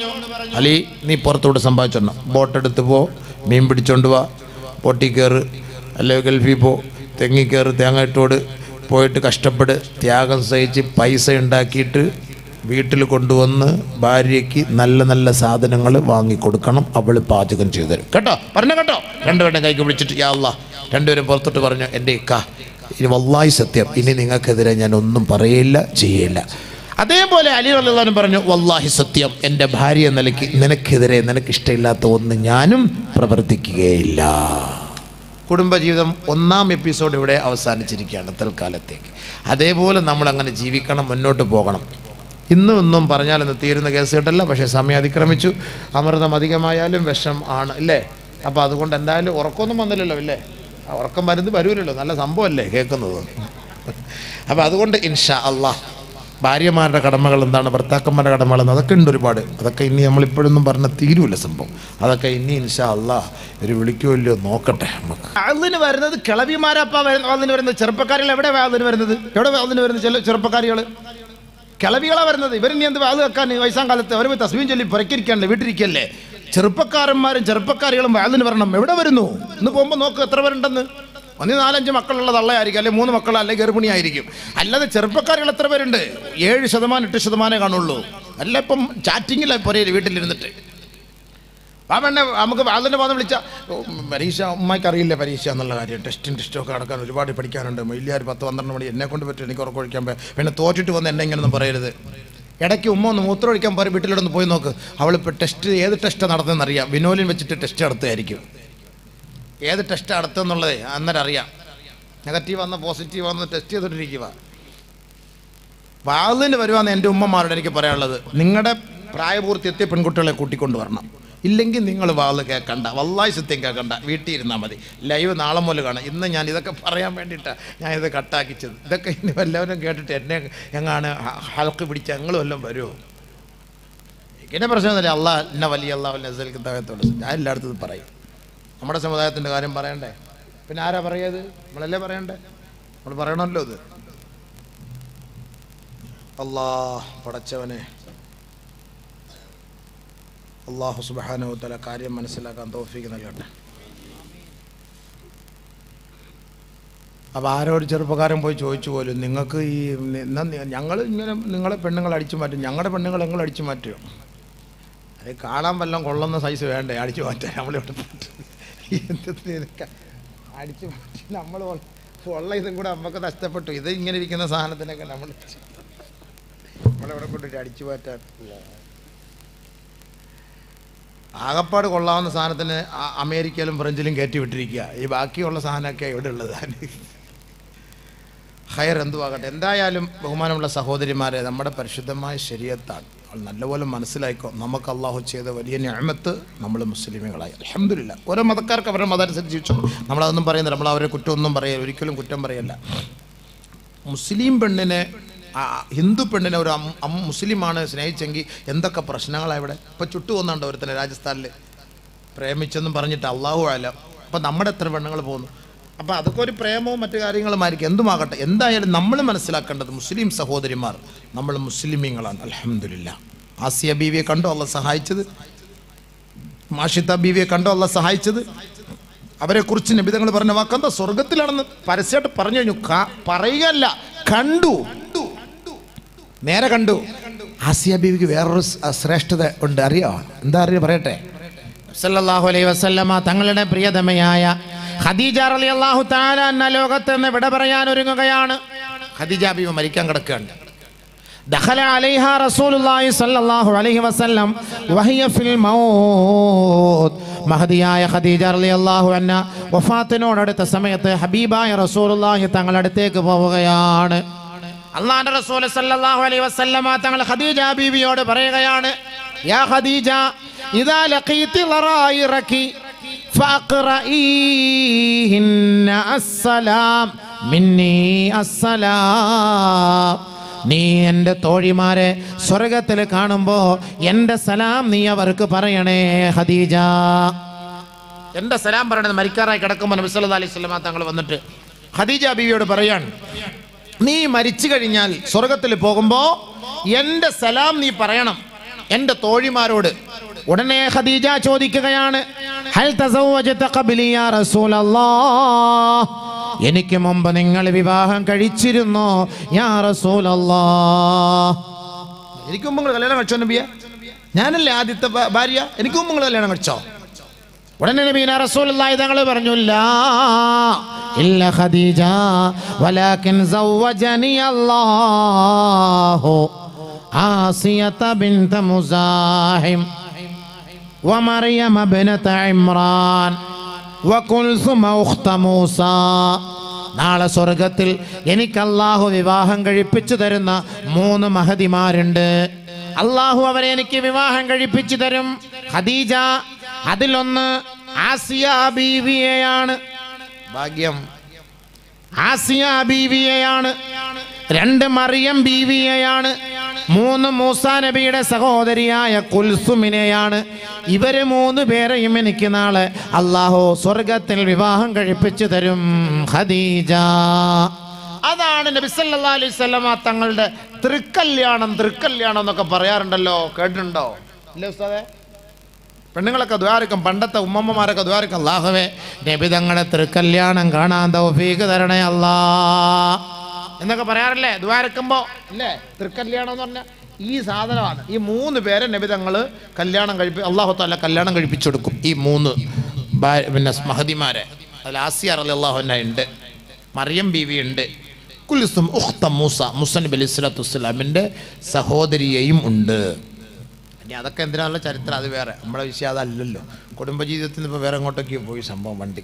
അലി നീ പുറത്തോട്ട് സമ്പാദിച്ചോണം ബോട്ടെടുത്ത് പോ മീൻ പിടിച്ചോണ്ട് വാ പൊട്ടി കയറ് അല്ലെങ്കിൽ ഗൾഫിൽ പോ തെങ്ങി കയറ് തേങ്ങ ഇട്ടോട് പോയിട്ട് കഷ്ടപ്പെട് ത്യാഗം സഹിച്ച് പൈസ ഉണ്ടാക്കിയിട്ട് വീട്ടിൽ കൊണ്ടുവന്ന് ഭാര്യയ്ക്ക് നല്ല നല്ല സാധനങ്ങൾ വാങ്ങിക്കൊടുക്കണം അവൾ പാചകം ചെയ്തു തരും കേട്ടോ പറഞ്ഞു കേട്ടോ രണ്ടുപേരുടെ കൈക്ക് വിളിച്ചിട്ട് യാ അല്ലാ രണ്ടുപേരും പുറത്തോട്ട് പറഞ്ഞു എൻ്റെ ഇക്ക ഇനി വല്ലായി സത്യം ഇനി നിങ്ങൾക്കെതിരെ ഞാൻ ഒന്നും പറയില്ല ചെയ്യില്ല അതേപോലെ അലി അള്ളാഹുനും പറഞ്ഞു വല്ലാഹി സത്യം എൻ്റെ ഭാര്യ എന്ന നിലയ്ക്ക് നിനക്കെതിരെ നിനക്ക് ഇഷ്ടമില്ലാത്ത ഒന്ന് ഞാനും പ്രവർത്തിക്കുകയില്ല കുടുംബജീവിതം ഒന്നാം എപ്പിസോഡ് ഇവിടെ അവസാനിച്ചിരിക്കുകയാണ് തൽക്കാലത്തേക്ക് അതേപോലെ നമ്മൾ അങ്ങനെ ജീവിക്കണം മുന്നോട്ട് പോകണം ഇന്നും ഇന്നും പറഞ്ഞാലൊന്ന് തീരുന്ന കേസ് കേട്ടല്ല പക്ഷേ സമയം അതിക്രമിച്ചു അമൃതം അധികമായാലും വിഷം ആണ് ഇല്ലേ അപ്പോൾ അതുകൊണ്ട് എന്തായാലും ഉറക്കമൊന്നും വന്നില്ലല്ലോ ഇല്ലേ ആ ഉറക്കം വരുന്നത് വരൂലല്ലോ നല്ല സംഭവമല്ലേ കേൾക്കുന്നത് അപ്പോൾ അതുകൊണ്ട് ഇൻഷാ അള്ളാഹ് ഭാര്യമാരുടെ കടമകൾ എന്താണ് ഭർത്താക്കന്മാരുടെ കടമകൾ എന്ന് അതൊക്കെ ഉണ്ട് ഒരുപാട് അതൊക്കെ ഇനി നമ്മളിപ്പോഴൊന്നും പറഞ്ഞ തീരൂല സംഭവം അതൊക്കെ ഇനി ഇൻഷാ അള്ളാ ഒരു വിളിക്കുമല്ലോ നോക്കട്ടെ നമുക്ക് വാതിന് വരുന്നത് കിളവിമാരപ്പ വാതിന് വരുന്നത് ചെറുപ്പക്കാരികൾ എവിടെ വാതിന് വരുന്നത് എവിടെ വാതിന് വരുന്നത് ചില ചെറുപ്പക്കാരികൾ കിളവികളാ വരുന്നത് ഇവരിനി എന്ത് വാത് വെക്കാൻ വയസ്സാം കാലത്ത് അവർ പോയി തസ്മീൻ ചൊല്ലി പുരക്കിരിക്കാനല്ലേ വീട്ടിരിക്കല്ലേ ചെറുപ്പക്കാരന്മാരും ചെറുപ്പക്കാരികളും വാതിന് വരണം എവിടെ വരുന്നു ഇന്ന് പോകുമ്പോൾ നോക്ക് എത്ര പേരുണ്ടെന്ന് ഒന്ന് നാലഞ്ച് മക്കളുള്ള തള്ളയായിരിക്കും അല്ലെങ്കിൽ മൂന്ന് മക്കൾ അല്ലെങ്കിൽ ഗർഭിണിയായിരിക്കും അല്ലാതെ ചെറുപ്പക്കാരികൾ എത്ര പേരുണ്ട് ഏഴ് ശതമാനം എട്ട് ശതമാനമേ കാണുള്ളൂ അല്ല ഇപ്പം ചാറ്റിങ്ങിലാണ് പുരയിൽ വീട്ടിലിരുന്നിട്ട് ആ വേണ്ട നമുക്ക് അതിൻ്റെ പാദം വിളിച്ച പരീക്ഷ ഉമ്മയ്ക്ക് അറിയില്ല പരീക്ഷ എന്നുള്ള കാര്യം ടെസ്റ്റും ടെസ്റ്റും ഒക്കെ നടക്കാൻ ഒരുപാട് പഠിക്കാനുണ്ട് വലിയൊരു പത്ത് പന്ത്രണ്ട് മണി എന്നെ കൊണ്ട് പറ്റും എനിക്ക് ഉറക്കൊഴിക്കാൻ പറ്റും പിന്നെ തോറ്റിട്ട് വന്ന് എന്നെ ഇങ്ങനെയൊന്നും പറയരുത് ഇടയ്ക്ക് ഉമ്മ ഒന്ന് മൂത്രമൊഴിക്കാൻ പറയും വീട്ടിലോടൊന്ന് പോയി നോക്ക് അവളിപ്പോൾ ടെസ്റ്റ് ഏത് ടെസ്റ്റാണ് നടത്തുന്നതെന്ന് അറിയാം വിനോലിൻ വെച്ചിട്ട് ടെസ്റ്റ് നടത്തുമായിരിക്കും ഏത് ടെസ്റ്റ് നടത്തുന്നുള്ളത് അന്നേരം അറിയാം നെഗറ്റീവ് വന്ന പോസിറ്റീവ് വന്ന് ടെസ്റ്റ് ചെയ്തുകൊണ്ടിരിക്കുക വാതിന് വരുവാന്ന് എൻ്റെ ഉമ്മമാരോട് എനിക്ക് പറയാനുള്ളത് നിങ്ങളുടെ പ്രായപൂർത്തി എത്തിയ പെൺകുട്ടികളെ കൂട്ടിക്കൊണ്ട് വരണം ഇല്ലെങ്കിൽ നിങ്ങൾ വാതിൽ കേൾക്കണ്ട വല്ലായി സത്യം കേൾക്കണ്ട വീട്ടിൽ ഇരുന്നാൽ മതി ലൈവ് നാളെ മുതൽ കാണാം ഇന്ന് ഞാൻ ഇതൊക്കെ പറയാൻ വേണ്ടിയിട്ടാണ് ഞാൻ ഇത് കട്ടാക്കിച്ചത് ഇതൊക്കെ ഇനി വല്ലവരും കേട്ടിട്ട് എന്നെ എങ്ങാണ് ഹൽക്ക് പിടിച്ച് ഞങ്ങൾ വല്ലതും വരുമോ എനിക്കെന്നെ പ്രശ്നമൊന്നുമില്ല അള്ളാഹ് എന്നെ വലിയ അള്ളാഹു നസലിക്ക് തകത്തോട് ഞാൻ എല്ലായിടത്തും ഇത് പറയും നമ്മുടെ സമുദായത്തിൻ്റെ കാര്യം പറയണ്ടേ പിന്നെ ആരാ പറയത് നമ്മളല്ലേ പറയണ്ടേ നമ്മൾ പറയണമല്ലോ ഇത് അല്ലാ പടച്ചവനെ അള്ളാഹു സുബാനുത്തല കാര്യം മനസ്സിലാക്കാൻ തോഫിക്ക് നൽകട്ടെ അപ്പോൾ ആരോട് ചെറുപ്പക്കാരൻ പോയി ചോദിച്ചു പോലും നിങ്ങൾക്ക് ഈ ഞങ്ങൾ ഇങ്ങനെ നിങ്ങളെ പെണ്ണുങ്ങൾ അടിച്ചു മാറ്റും ഞങ്ങളുടെ പെണ്ണുങ്ങൾ ഞങ്ങൾ അടിച്ചു മാറ്റുമോ അത് കാണാൻ വല്ലതും കൊള്ളുന്ന സൈസ് വേണ്ടേ അടിച്ചു മാറ്റാൻ നമ്മളിവിടെ എന്തിന് ഇതൊക്കെ അടിച്ചു മാറ്റി നമ്മൾ ഉള്ള ഇതും കൂടെ നമുക്ക് നഷ്ടപ്പെട്ടു ഇത് ഇങ്ങനെ ഇരിക്കുന്ന സാധനത്തിനൊക്കെ നമ്മൾ നമ്മളിവിടെ കൊണ്ടിട്ട് അടിച്ചു മാറ്റാൻ ആകപ്പാട് കൊള്ളാവുന്ന സാധനത്തിന് ആ- അമേരിക്കയിലും ഫ്രഞ്ചിലും കയറ്റി വിട്ടിരിക്കുക ഈ ബാക്കിയുള്ള സാധനമൊക്കെ ഇവിടെ ഉള്ളത് ഹയർ എന്തുവാകട്ടെ എന്തായാലും ബഹുമാനമുള്ള സഹോദരിമാരെ നമ്മുടെ പരിശുദ്ധമായ ശരീരത്താണ് അത് നല്ലപോലെ മനസ്സിലായിക്കോ നമുക്ക് അള്ളാഹു ചെയ്ത വലിയ ഞാമത്ത് നമ്മൾ മുസ്ലിമുകളായി അലഹമില്ല ഓരോ മതക്കാർക്ക് അവരുടെ മതം അനുസരിച്ച് ജീവിച്ചു നമ്മളതൊന്നും പറയുന്നില്ല നമ്മൾ അവരെ കുറ്റമൊന്നും പറയില്ല ഒരിക്കലും കുറ്റം പറയല്ല മുസ്ലിം പെണ്ണിനെ ആ, ഹിന്ദു പെണ്ണിനെ ഒരു അം- അം- മുസ്ലിമാണ് സ്നേഹിച്ചെങ്കിൽ എന്തൊക്കെ പ്രശ്നങ്ങളാണ് ഇവിടെ ഇപ്പം ചുട്ടു വന്നുണ്ട് ഒരുത്തനെ രാജസ്ഥാനിൽ പ്രേമിച്ചെന്നും പറഞ്ഞിട്ട് അള്ളാഹു അല്ല അപ്പം നമ്മുടെ എത്ര പെണ്ണുങ്ങൾ പോകുന്നു അപ്പം അതൊക്കെ ഒരു പ്രേമവും മറ്റു കാര്യങ്ങളുമായിരിക്കും എന്തുമാകട്ടെ എന്തായാലും നമ്മൾ മനസ്സിലാക്കേണ്ടത് മുസ്ലിം സഹോദരിമാർ നമ്മൾ മുസ്ലിമീങ്ങളാണ് അലഹമില്ല ആസിയ ബീവിയെ കണ്ടോ അല്ല സഹായിച്ചത് മാഷിത്ത ബീവിയെ കണ്ടോ അല്ല സഹായിച്ചത് അവരെ കുറിച്ച് നിബിധങ്ങൾ പറഞ്ഞ വാക്കെന്താ സ്വർഗത്തിലാണെന്ന് പരസ്യമായിട്ട് പറഞ്ഞു കഴിഞ്ഞു ക- പറയുകയല്ല കണ്ടു നേരെ കണ്ടു ആസിയ ബീവിക്ക് വേറൊരു സ്- ശ്രേഷ്ഠത ഉണ്ട് അറിയോ എന്താ അറിയോ പറയട്ടെ സല്ലല്ലാഹു അലൈഹി വസല്ലമ തങ്ങളുടെ പ്രിയതമയായ ഖദീജ റളിയല്ലാഹു തആല എന്ന ലോകത്ത് നിന്ന് വിട പറയാൻ ഒരുങ്ങുകയാണ് ഖദീജ ബീവി മരിക്കാൻ കിടക്കുകയാണ് ദഖല അലൈഹ റസൂലുള്ളാഹി സ്വല്ലല്ലാഹു അലൈഹി വസല്ലം വഹിയ ഫിൽ മൗത്ത് മഹദിയായ ഖദീജ റളിയല്ലാഹു അൻഹ വഫാത്തിനോടടുത്ത സമയത്ത് ഹബീബായ റസൂലുള്ളാഹി തങ്ങളുടെ അടുത്തേക്ക് പോവുകയാണ് അള്ളാഹുവിന്റെ റസൂൽ സല്ലല്ലാഹു അലൈഹി വസല്ലമ തങ്ങൾ ഖദീജ ബീവിയോട് പറയുകയാണ് യാ ഖദീജ ഇദാ ലഖീതി ലറായിറകി ഫഅഖറഈഹിന്ന അസ്സലാം മിന്നി അസ്സലാം നീ എൻ്റെ തോഴിമാരെ സ്വർഗത്തിൽ കാണുമ്പോൾ എൻ്റെ സലാം നീ അവർക്ക് പറയണേ ഖദീജ എൻ്റെ സലാം പറയണത് മരിക്കാറായി കിടക്കുമ്പോൾ നബി സല്ലല്ലാഹു അലൈഹി വസല്ലമ തങ്ങൾ വന്നിട്ട് ഖദീജ ബീവിയോട് പറയാണ് നീ മരിച്ചു കഴിഞ്ഞാൽ സ്വർഗത്തിൽ പോകുമ്പോൾ എൻ്റെ സലാം നീ പറയണം എൻ്റെ തോഴിമാരോട് ഉടനെ ഖദീജ ചോദിക്കുകയാണ് ഹൽ തസവ്വജത ഖബ്ലി യാ റസൂലല്ലാഹ് എനിക്ക് മുമ്പ് നിങ്ങൾ വിവാഹം കഴിച്ചിരുന്നോ യാ റസൂലല്ലാഹ് എനിക്ക് മുമ്പ് നിങ്ങൾ കല്യാണം കഴിച്ചോ നബിയെ ഞാനല്ലേ ആദ്യത്തെ ഭ- ഭാര്യ എനിക്ക് മുമ്പ് നിങ്ങൾ കല്യാണം കഴിച്ചോ ഉടനെ നബീന റസൂലുള്ളാഹി തങ്ങൾ പറഞ്ഞു ലാ ഇല്ല ഖദീജ വലാകിൻ സവ്വജനി അല്ലാഹു ആസിയത ബിൻത മുസാഹിം ومريم ابنة عمران وكلثم أخت موسى നാളെ സ്വർഗത്തിൽ എനിക്ക് അള്ളാഹു വിവാഹം കഴിപ്പിച്ചു തരുന്ന മൂന്ന് മഹതിമാരുണ്ട് അള്ളാഹു അവരെ എനിക്ക് വിവാഹം കഴിപ്പിച്ചു തരും ഖദീജ അതിലൊന്ന് ആസിയ ബീവിയെയാണ് ഭാഗ്യം ആസിയ ബീവിയെയാണ് രണ്ട് മറിയം ബീവിയെയാണ് മൂന്ന് മൂസ നബിയുടെ സഹോദരിയായ കുൽസുമിനെയാണ് ഇവര് മൂന്ന് പേരെയും എനിക്ക് നാളെ അള്ളാഹു സ്വർഗത്തിൽ വിവാഹം കഴിപ്പിച്ചു തരും ഖദീജ അതാണ് നബി സല്ലല്ലാഹു അലൈഹി വസല്ലമ തങ്ങളുടെ തൃക്കല്യാണം തൃക്കല്യാണം എന്നൊക്കെ പറയാറുണ്ടല്ലോ കേട്ടിട്ടുണ്ടോ ഇല്ല ഉസ്താദേ പെണ്ണുങ്ങളൊക്കെ ദ്വാരക്കും പണ്ടത്തെ ഉമ്മമ്മമാരൊക്കെ ദ്വാരക്കും അള്ളാഹുവേ നബിതങ്ങളെ തൃക്കല്യാണം കാണാൻ തൗഫീക്ക് തരണേ അല്ലാ എന്നൊക്കെ പറയാറില്ലേ ദ്വാരക്കുമ്പോ ഇല്ലേ തൃക്കല്യാണം എന്ന് പറഞ്ഞാൽ ഈ സാധനമാണ് ഈ മൂന്ന് പേരെ നബിതങ്ങൾ കല്യാണം കഴിപ്പി അള്ളാഹു താല കല്യാണം കഴിപ്പിച്ചെടുക്കും ഈ മൂന്ന് ഭാ- പിന്നെ മഹതിമാരെ അതിൽ ആസിയ അലി അള്ളാഹുന ഉണ്ട് മറിയം ബീവി ഉണ്ട് കുലിസും ഉഖ്ത മൂസ മുസൻ നബി അലൈഹി സ്വലാത്തു വസ്സലാമിൻ്റെ സഹോദരിയെയും ഉണ്ട് ഇനി അതൊക്കെ എന്തിനാണുള്ള ചരിത്രം അത് വേറെ നമ്മളെ വിഷയം അതല്ലല്ലോ കുടുംബജീവിതത്തിൽ നിന്ന് ഇപ്പോൾ വേറെ എങ്ങോട്ടൊക്കെയോ പോയി സംഭവം വണ്ടി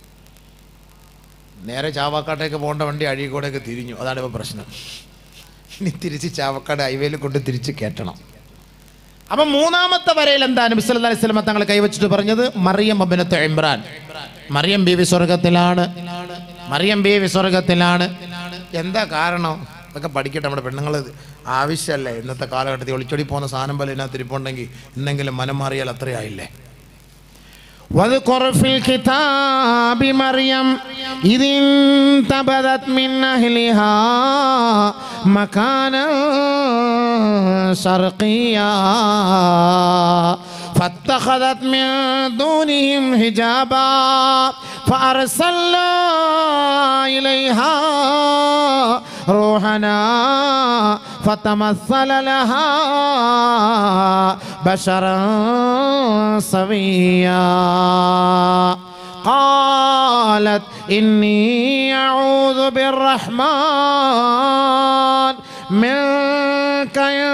നേരെ ചാവക്കാട്ടേക്ക് പോകേണ്ട വണ്ടി അഴീക്കോടേക്ക് തിരിഞ്ഞു അതാണ് ഇപ്പോൾ പ്രശ്നം ഇനി തിരിച്ച് ചാവക്കാട് ഹൈവേയിൽ കൊണ്ട് തിരിച്ച് കയറ്റണം അപ്പം മൂന്നാമത്തെ വരയിൽ എന്താ നബി സല്ലല്ലാഹു അലൈഹി വസല്ലം തങ്ങൾ കൈവച്ചിട്ട് പറഞ്ഞത് മറിയം അബിനത്ത് ഇമ്രാൻ മറിയം ബീവി സ്വർഗത്തിലാണ് മറിയം ബീവി സ്വർഗത്തിലാണ് എന്താ കാരണം ഇതൊക്കെ പഠിക്കട്ടെ നമ്മുടെ പെണ്ണുങ്ങൾ ആവശ്യമല്ലേ ഇന്നത്തെ കാലഘട്ടത്തിൽ ഒളിച്ചോടി പോകുന്ന സാധനം പോലെ ഇതിനകത്ത് ഇരിപ്പുണ്ടെങ്കിൽ ഇന്നെങ്കിലും മനം മാറിയാൽ അത്രയായില്ലേ واذكر في الكتاب مريم إذ انتبذت من أهلها مكانا شرقيا فاتخذت من دونهم حجابا فأرسلنا إليها روحنا فتمثل لها بشرا سويا قالت إني أعوذ بالرحمن منك إن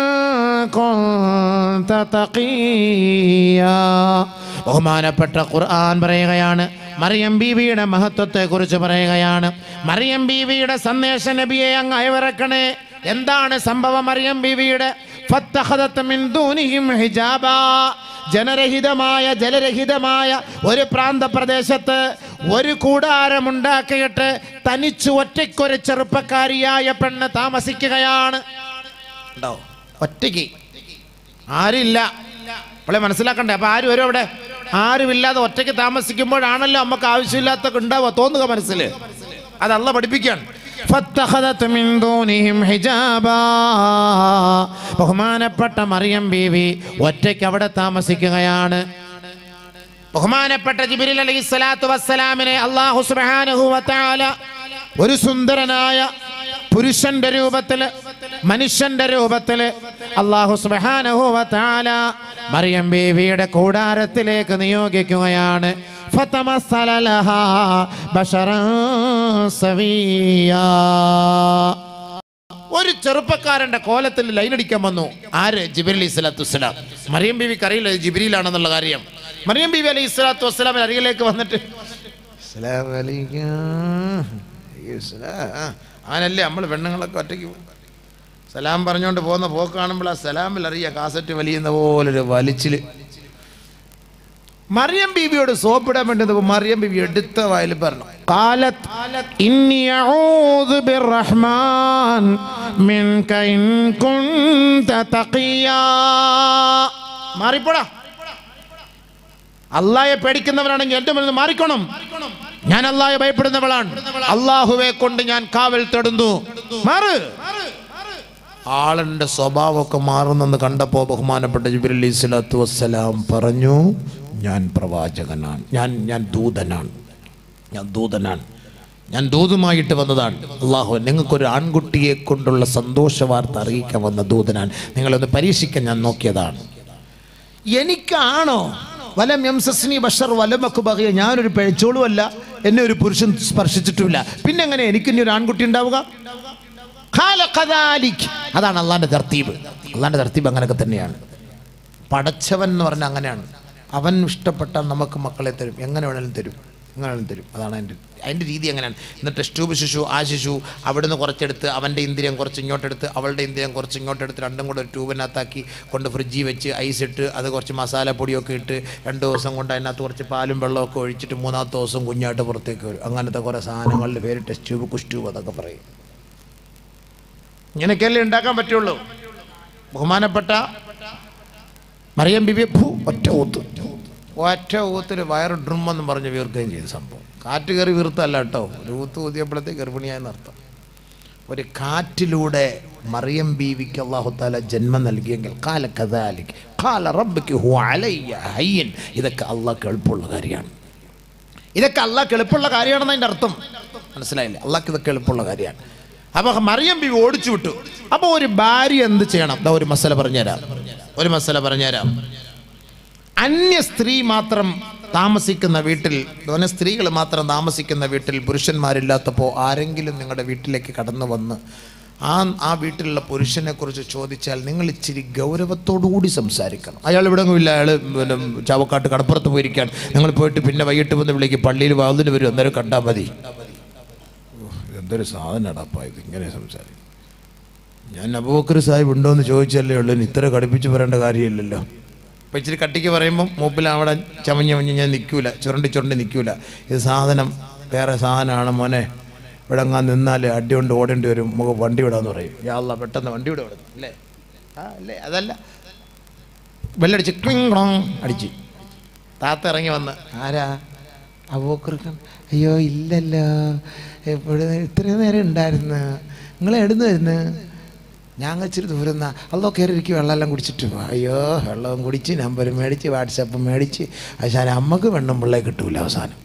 كنت تقيا ബഹുമാനപ്പെട്ട ഖുർആൻ പറയുകയാണ് മറിയം ബീവിയുടെ മഹത്വത്തെ കുറിച്ച് പറയുകയാണ് മറിയം ബീവിയുടെ സന്ദേശ നബിയെ അങ്ങ് അയവിറക്കണേ എന്താണ് സംഭവം മറിയം ബീവിയുടെ ഫത്തഖദത്ത് മിൻ ദൂനിഹിം ഹിജാബാ ജനരഹിതമായ ജലരഹിതമായ ഒരു പ്രാന്തപ്രദേശത്ത് ഒരു കൂടാരമുണ്ടാക്കിയിട്ട് തനിച്ചു ഒറ്റയ്ക്കൊരു ചെറുപ്പക്കാരിയായ പെണ്ണ് താമസിക്കുകയാണ് ഉണ്ടോ ഒറ്റയ്ക്ക് ആരില്ല അവളെ മനസ്സിലാക്കണ്ടേ അപ്പൊ ആരും വരും അവിടെ ആരുമില്ലാതെ ഒറ്റയ്ക്ക് താമസിക്കുമ്പോഴാണല്ലോ നമുക്ക് ആവശ്യമില്ലാത്തൊക്കെ ഉണ്ടാവുക തോന്നുക മനസ്സിൽ അതല്ല പഠിപ്പിക്കാൻ فاتخذت من دونهم حجابا. ബഹുമാനപ്പെട്ട മറിയം ബീവി ഒറ്റയ്ക്ക് അവിടെ താമസിക്കുകയാണ് ബഹുമാനപ്പെട്ട ജിബിരിൽ അലൈഹി സ്വലാത്തു വസ്സലാമിനെ അള്ളാഹു സുബ്ഹാനഹു വതആല ഒരു സുന്ദരനായ പുരുഷന്റെ രൂപത്തില് മനുഷ്യന്റെ രൂപത്തില് അള്ളാഹു സുബ്ഹാനഹു വതആല മറിയം ബീവിയുടെ കൂടാരത്തിലേക്ക് നിയോഗിക്കുകയാണ് ഫതമസ്സല ലഹാ ബശറൻ സവിയ്യാ. ഒരു ചെറുപ്പക്കാരന്റെ കോലത്തിൽ ലൈനടിക്കാൻ വന്നു ആര് ജിബിരി അലൈഹി സ്വലാത്തു വസ്സലാം മറിയം ബീവിക്ക് അറിയില്ല ഇത് ജിബിരിയിലാണെന്നുള്ള കാര്യം മറിയം ബീവി അലൈഹി സ്വലാത്തു വസ്സലാമിന് അരികിലേക്ക് വന്നിട്ട് അസ്സലാമു അലൈക്കും. അയ്യോ, സലാം. ആ, അങ്ങനല്ലേ നമ്മൾ പെണ്ണുങ്ങളൊക്കെ ഒറ്റയ്ക്ക് പോകും സലാം പറഞ്ഞുകൊണ്ട് പോകുന്ന പോക്ക് കാണുമ്പോൾ ആ സലാമിൽ അറിയാം കാസറ്റ് വലിയുന്ന പോലൊരു വലിച്ചില് മറിയം ബീവിയോട് സോപ്പിടാൻ വേണ്ടി നിന്നപ്പോൾ മറിയം ബീവി എടുത്ത വായിൽ പറഞ്ഞു قالت إني أعوذ بالرحمن منك إن كنت تقيا മാറിപ്പോടാ അള്ളാഹെ പേടിക്കുന്നവരാണെങ്കിൽ എൻ്റെ മുന്നിൽ നിന്ന് മാറിക്കണം ഞാൻ അള്ളാഹെ ഭയപ്പെടുന്നവളാണ് അള്ളാഹുവെ കൊണ്ട് ഞാൻ കാവൽ തേടുന്നു മാറ് ആളിൻ്റെ സ്വഭാവമൊക്കെ മാറുന്നെന്ന് കണ്ടപ്പോൾ ബഹുമാനപ്പെട്ട ജിബിർ അലി സ്വലാത്തു വസ്സലാം പറഞ്ഞു ഞാൻ പ്രവാചകനാണ് ഞാൻ ഞാൻ ദൂതനാണ് ഞാൻ ദൂതനാണ് ഞാൻ ദൂതുമായിട്ട് വന്നതാണ് അള്ളാഹു നിങ്ങൾക്കൊരു ആൺകുട്ടിയെ കൊണ്ടുള്ള സന്തോഷ വാർത്ത അറിയിക്കാൻ വന്ന ദൂതനാണ് നിങ്ങളൊന്ന് പരീക്ഷിക്കാൻ ഞാൻ നോക്കിയതാണ് എനിക്കാണോ വലം യംസസ്നി ബഷർ വലമക്ക് ബഹിയ ഞാനൊരു പിഴച്ചോളുമല്ല എന്നെ ഒരു പുരുഷൻ സ്പർശിച്ചിട്ടുമില്ല പിന്നെ എങ്ങനെ എനിക്ക് ഇനി ഒരു ആൺകുട്ടി ഉണ്ടാവുക ഖാല ഖദാലിക്. അതാണ് അള്ളാൻ്റെ തർത്തീബ് അള്ളാൻ്റെ തർത്തീബ് അങ്ങനെയൊക്കെ തന്നെയാണ് പടച്ചവൻ എന്ന് പറഞ്ഞാൽ അങ്ങനെയാണ് അവൻ ഇഷ്ടപ്പെട്ടാൽ നമുക്ക് മക്കളെ തരും എങ്ങനെ വേണേലും തരും എങ്ങനെ വേണേലും തരും അതാണ് അതിൻ്റെ അതിൻ്റെ രീതി അങ്ങനെയാണ് എന്നിട്ട് ടെസ്റ്റ് ട്യൂബ് ശിശു ആ ശിശു അവിടുന്ന് കുറച്ചെടുത്ത് അവൻ്റെ ഇന്ദ്രിയം കുറച്ച് ഇങ്ങോട്ടെടുത്ത് അവളുടെ ഇന്ദ്രിയം കുറച്ച് ഇങ്ങോട്ടെടുത്ത് രണ്ടും കൂടെ ഒരു ട്യൂബിനകത്താക്കി കൊണ്ട് ഫ്രിഡ്ജിൽ വെച്ച് ഐസ് ഇട്ട് അത് കുറച്ച് മസാല പൊടിയൊക്കെ ഇട്ട് രണ്ട് ദിവസം കൊണ്ട് അതിനകത്ത് കുറച്ച് പാലും വെള്ളമൊക്കെ ഒഴിച്ചിട്ട് മൂന്നാമത്തെ ദിവസം കുഞ്ഞായിട്ട് പുറത്തേക്ക് വരും അങ്ങനത്തെ കുറേ സാധനങ്ങളുടെ പേര് ടെസ്റ്റ് ട്യൂബ് കുഷ് ട്യൂബ് അതൊക്കെ പറയും ഇങ്ങനെയൊക്കെയല്ലേ ഉണ്ടാക്കാൻ പറ്റുള്ളൂ ബഹുമാനപ്പെട്ട മറിയം ബിബി ഫു, ഒറ്റ ഊത്ത് ഒറ്റ ഊത്തിൽ വയറ് ഡ്രുമെന്ന് പറഞ്ഞ് വീർക്കുകയും ചെയ്ത സംഭവം കാറ്റ് കയറി വീർത്തല്ല കേട്ടോ ഒരു ഊത്ത് ഊതിയപ്പോഴത്തേക്ക് ഗർഭിണിയായെന്ന് അർത്ഥം ഒരു കാറ്റിലൂടെ മറിയം ബീവിക്ക് അള്ളാഹുത്താല ജന്മം നൽകിയെങ്കിൽ കാല കഥാലിക്ക് കാല റബ്ബിക്ക് ഹു അലയ്യ ഹയ്യൻ ഇതൊക്കെ അള്ളാഹ് എളുപ്പമുള്ള കാര്യമാണ് ഇതൊക്കെ അള്ളാഹ് എളുപ്പമുള്ള കാര്യമാണെന്ന് അതിൻ്റെ അർത്ഥം മനസ്സിലായില്ലേ അള്ളാഹ്ക്ക് ഇതൊക്കെ എളുപ്പമുള്ള കാര്യമാണ് അപ്പൊ മറിയം ബി ഓടിച്ചു വിട്ടു അപ്പോൾ ഒരു ഭാര്യ എന്ത് ചെയ്യണം ദാ ഒരു മസല പറഞ്ഞുതരാം ഒരു മസല പറഞ്ഞുതരാം അന്യ സ്ത്രീ മാത്രം താമസിക്കുന്ന വീട്ടിൽ അതുപോലെ സ്ത്രീകൾ മാത്രം താമസിക്കുന്ന വീട്ടിൽ പുരുഷന്മാരില്ലാത്തപ്പോൾ ആരെങ്കിലും നിങ്ങളുടെ വീട്ടിലേക്ക് കടന്നു വന്ന് ആ ആ വീട്ടിലുള്ള പുരുഷനെ കുറിച്ച് ചോദിച്ചാൽ നിങ്ങൾ ഇച്ചിരി ഗൗരവത്തോടു കൂടി സംസാരിക്കണം അയാൾ ഇവിടെ ഇല്ല അയാൾ പിന്നെ ചാവക്കാട്ട് കടപ്പുറത്ത് പോയിരിക്കാൻ നിങ്ങൾ പോയിട്ട് പിന്നെ വൈകിട്ട് വന്ന് വിളിക്കും പള്ളിയിൽ വാതിന് വരും അന്നേരം കണ്ടാൽ മതി ഓ, എന്തൊരു സാധനടാപ്പാ ഇത് ഇങ്ങനെ സംസാരിക്കും ഞാൻ അബൂബക്കർ സാഹിബ് ഉണ്ടോ എന്ന് ചോദിച്ചല്ലേ ഉള്ളൂ ഇനി ഇത്ര കടുപ്പിച്ച് പറയേണ്ട കാര്യമില്ലല്ലോ അപ്പം ഇച്ചിരി കട്ടിക്ക് പറയുമ്പം മൂപ്പിൽ അവിടെ ചമഞ്ഞ് ചമഞ്ഞ് ഞാൻ നിൽക്കൂല ചുരണ്ടി ചുരണ്ടി നിൽക്കൂല ഇത് സാധനം വേറെ സാധനമാണ് മോനെ ഇവിടെ അങ്ങാൻ നിന്നാൽ അടി കൊണ്ട് ഓടേണ്ടി വരും നമുക്ക് വണ്ടി വിടാന്ന് പറയും യാള്ള പെട്ടെന്ന് വണ്ടി വിടാൻ വിടുന്നു അല്ലേ ആ അല്ലേ അതല്ല ബെല്ലടിച്ച് ക്ലിങ് ക്ലോങ് അടിച്ച് താത്ത ഇറങ്ങി വന്ന് ആരാ അബൂക്കർക്ക് അയ്യോ ഇല്ലല്ലോ എപ്പോഴും ഇത്രയും നേരം ഉണ്ടായിരുന്നു നിങ്ങൾ എവിടുന്ന് വരുന്നു ഞങ്ങൾ ഇച്ചിരി ദൂരം നിന്നാ അതോ കയറിയിരിക്കും വെള്ളമെല്ലാം കുടിച്ചിട്ട് പോ. അയ്യോ വെള്ളവും കുടിച്ച് നമ്പർ മേടിച്ച് വാട്സപ്പ് മേടിച്ച് അവസാനം അമ്മക്ക് പെണ്ണും പിള്ളേ കിട്ടൂല അവസാനം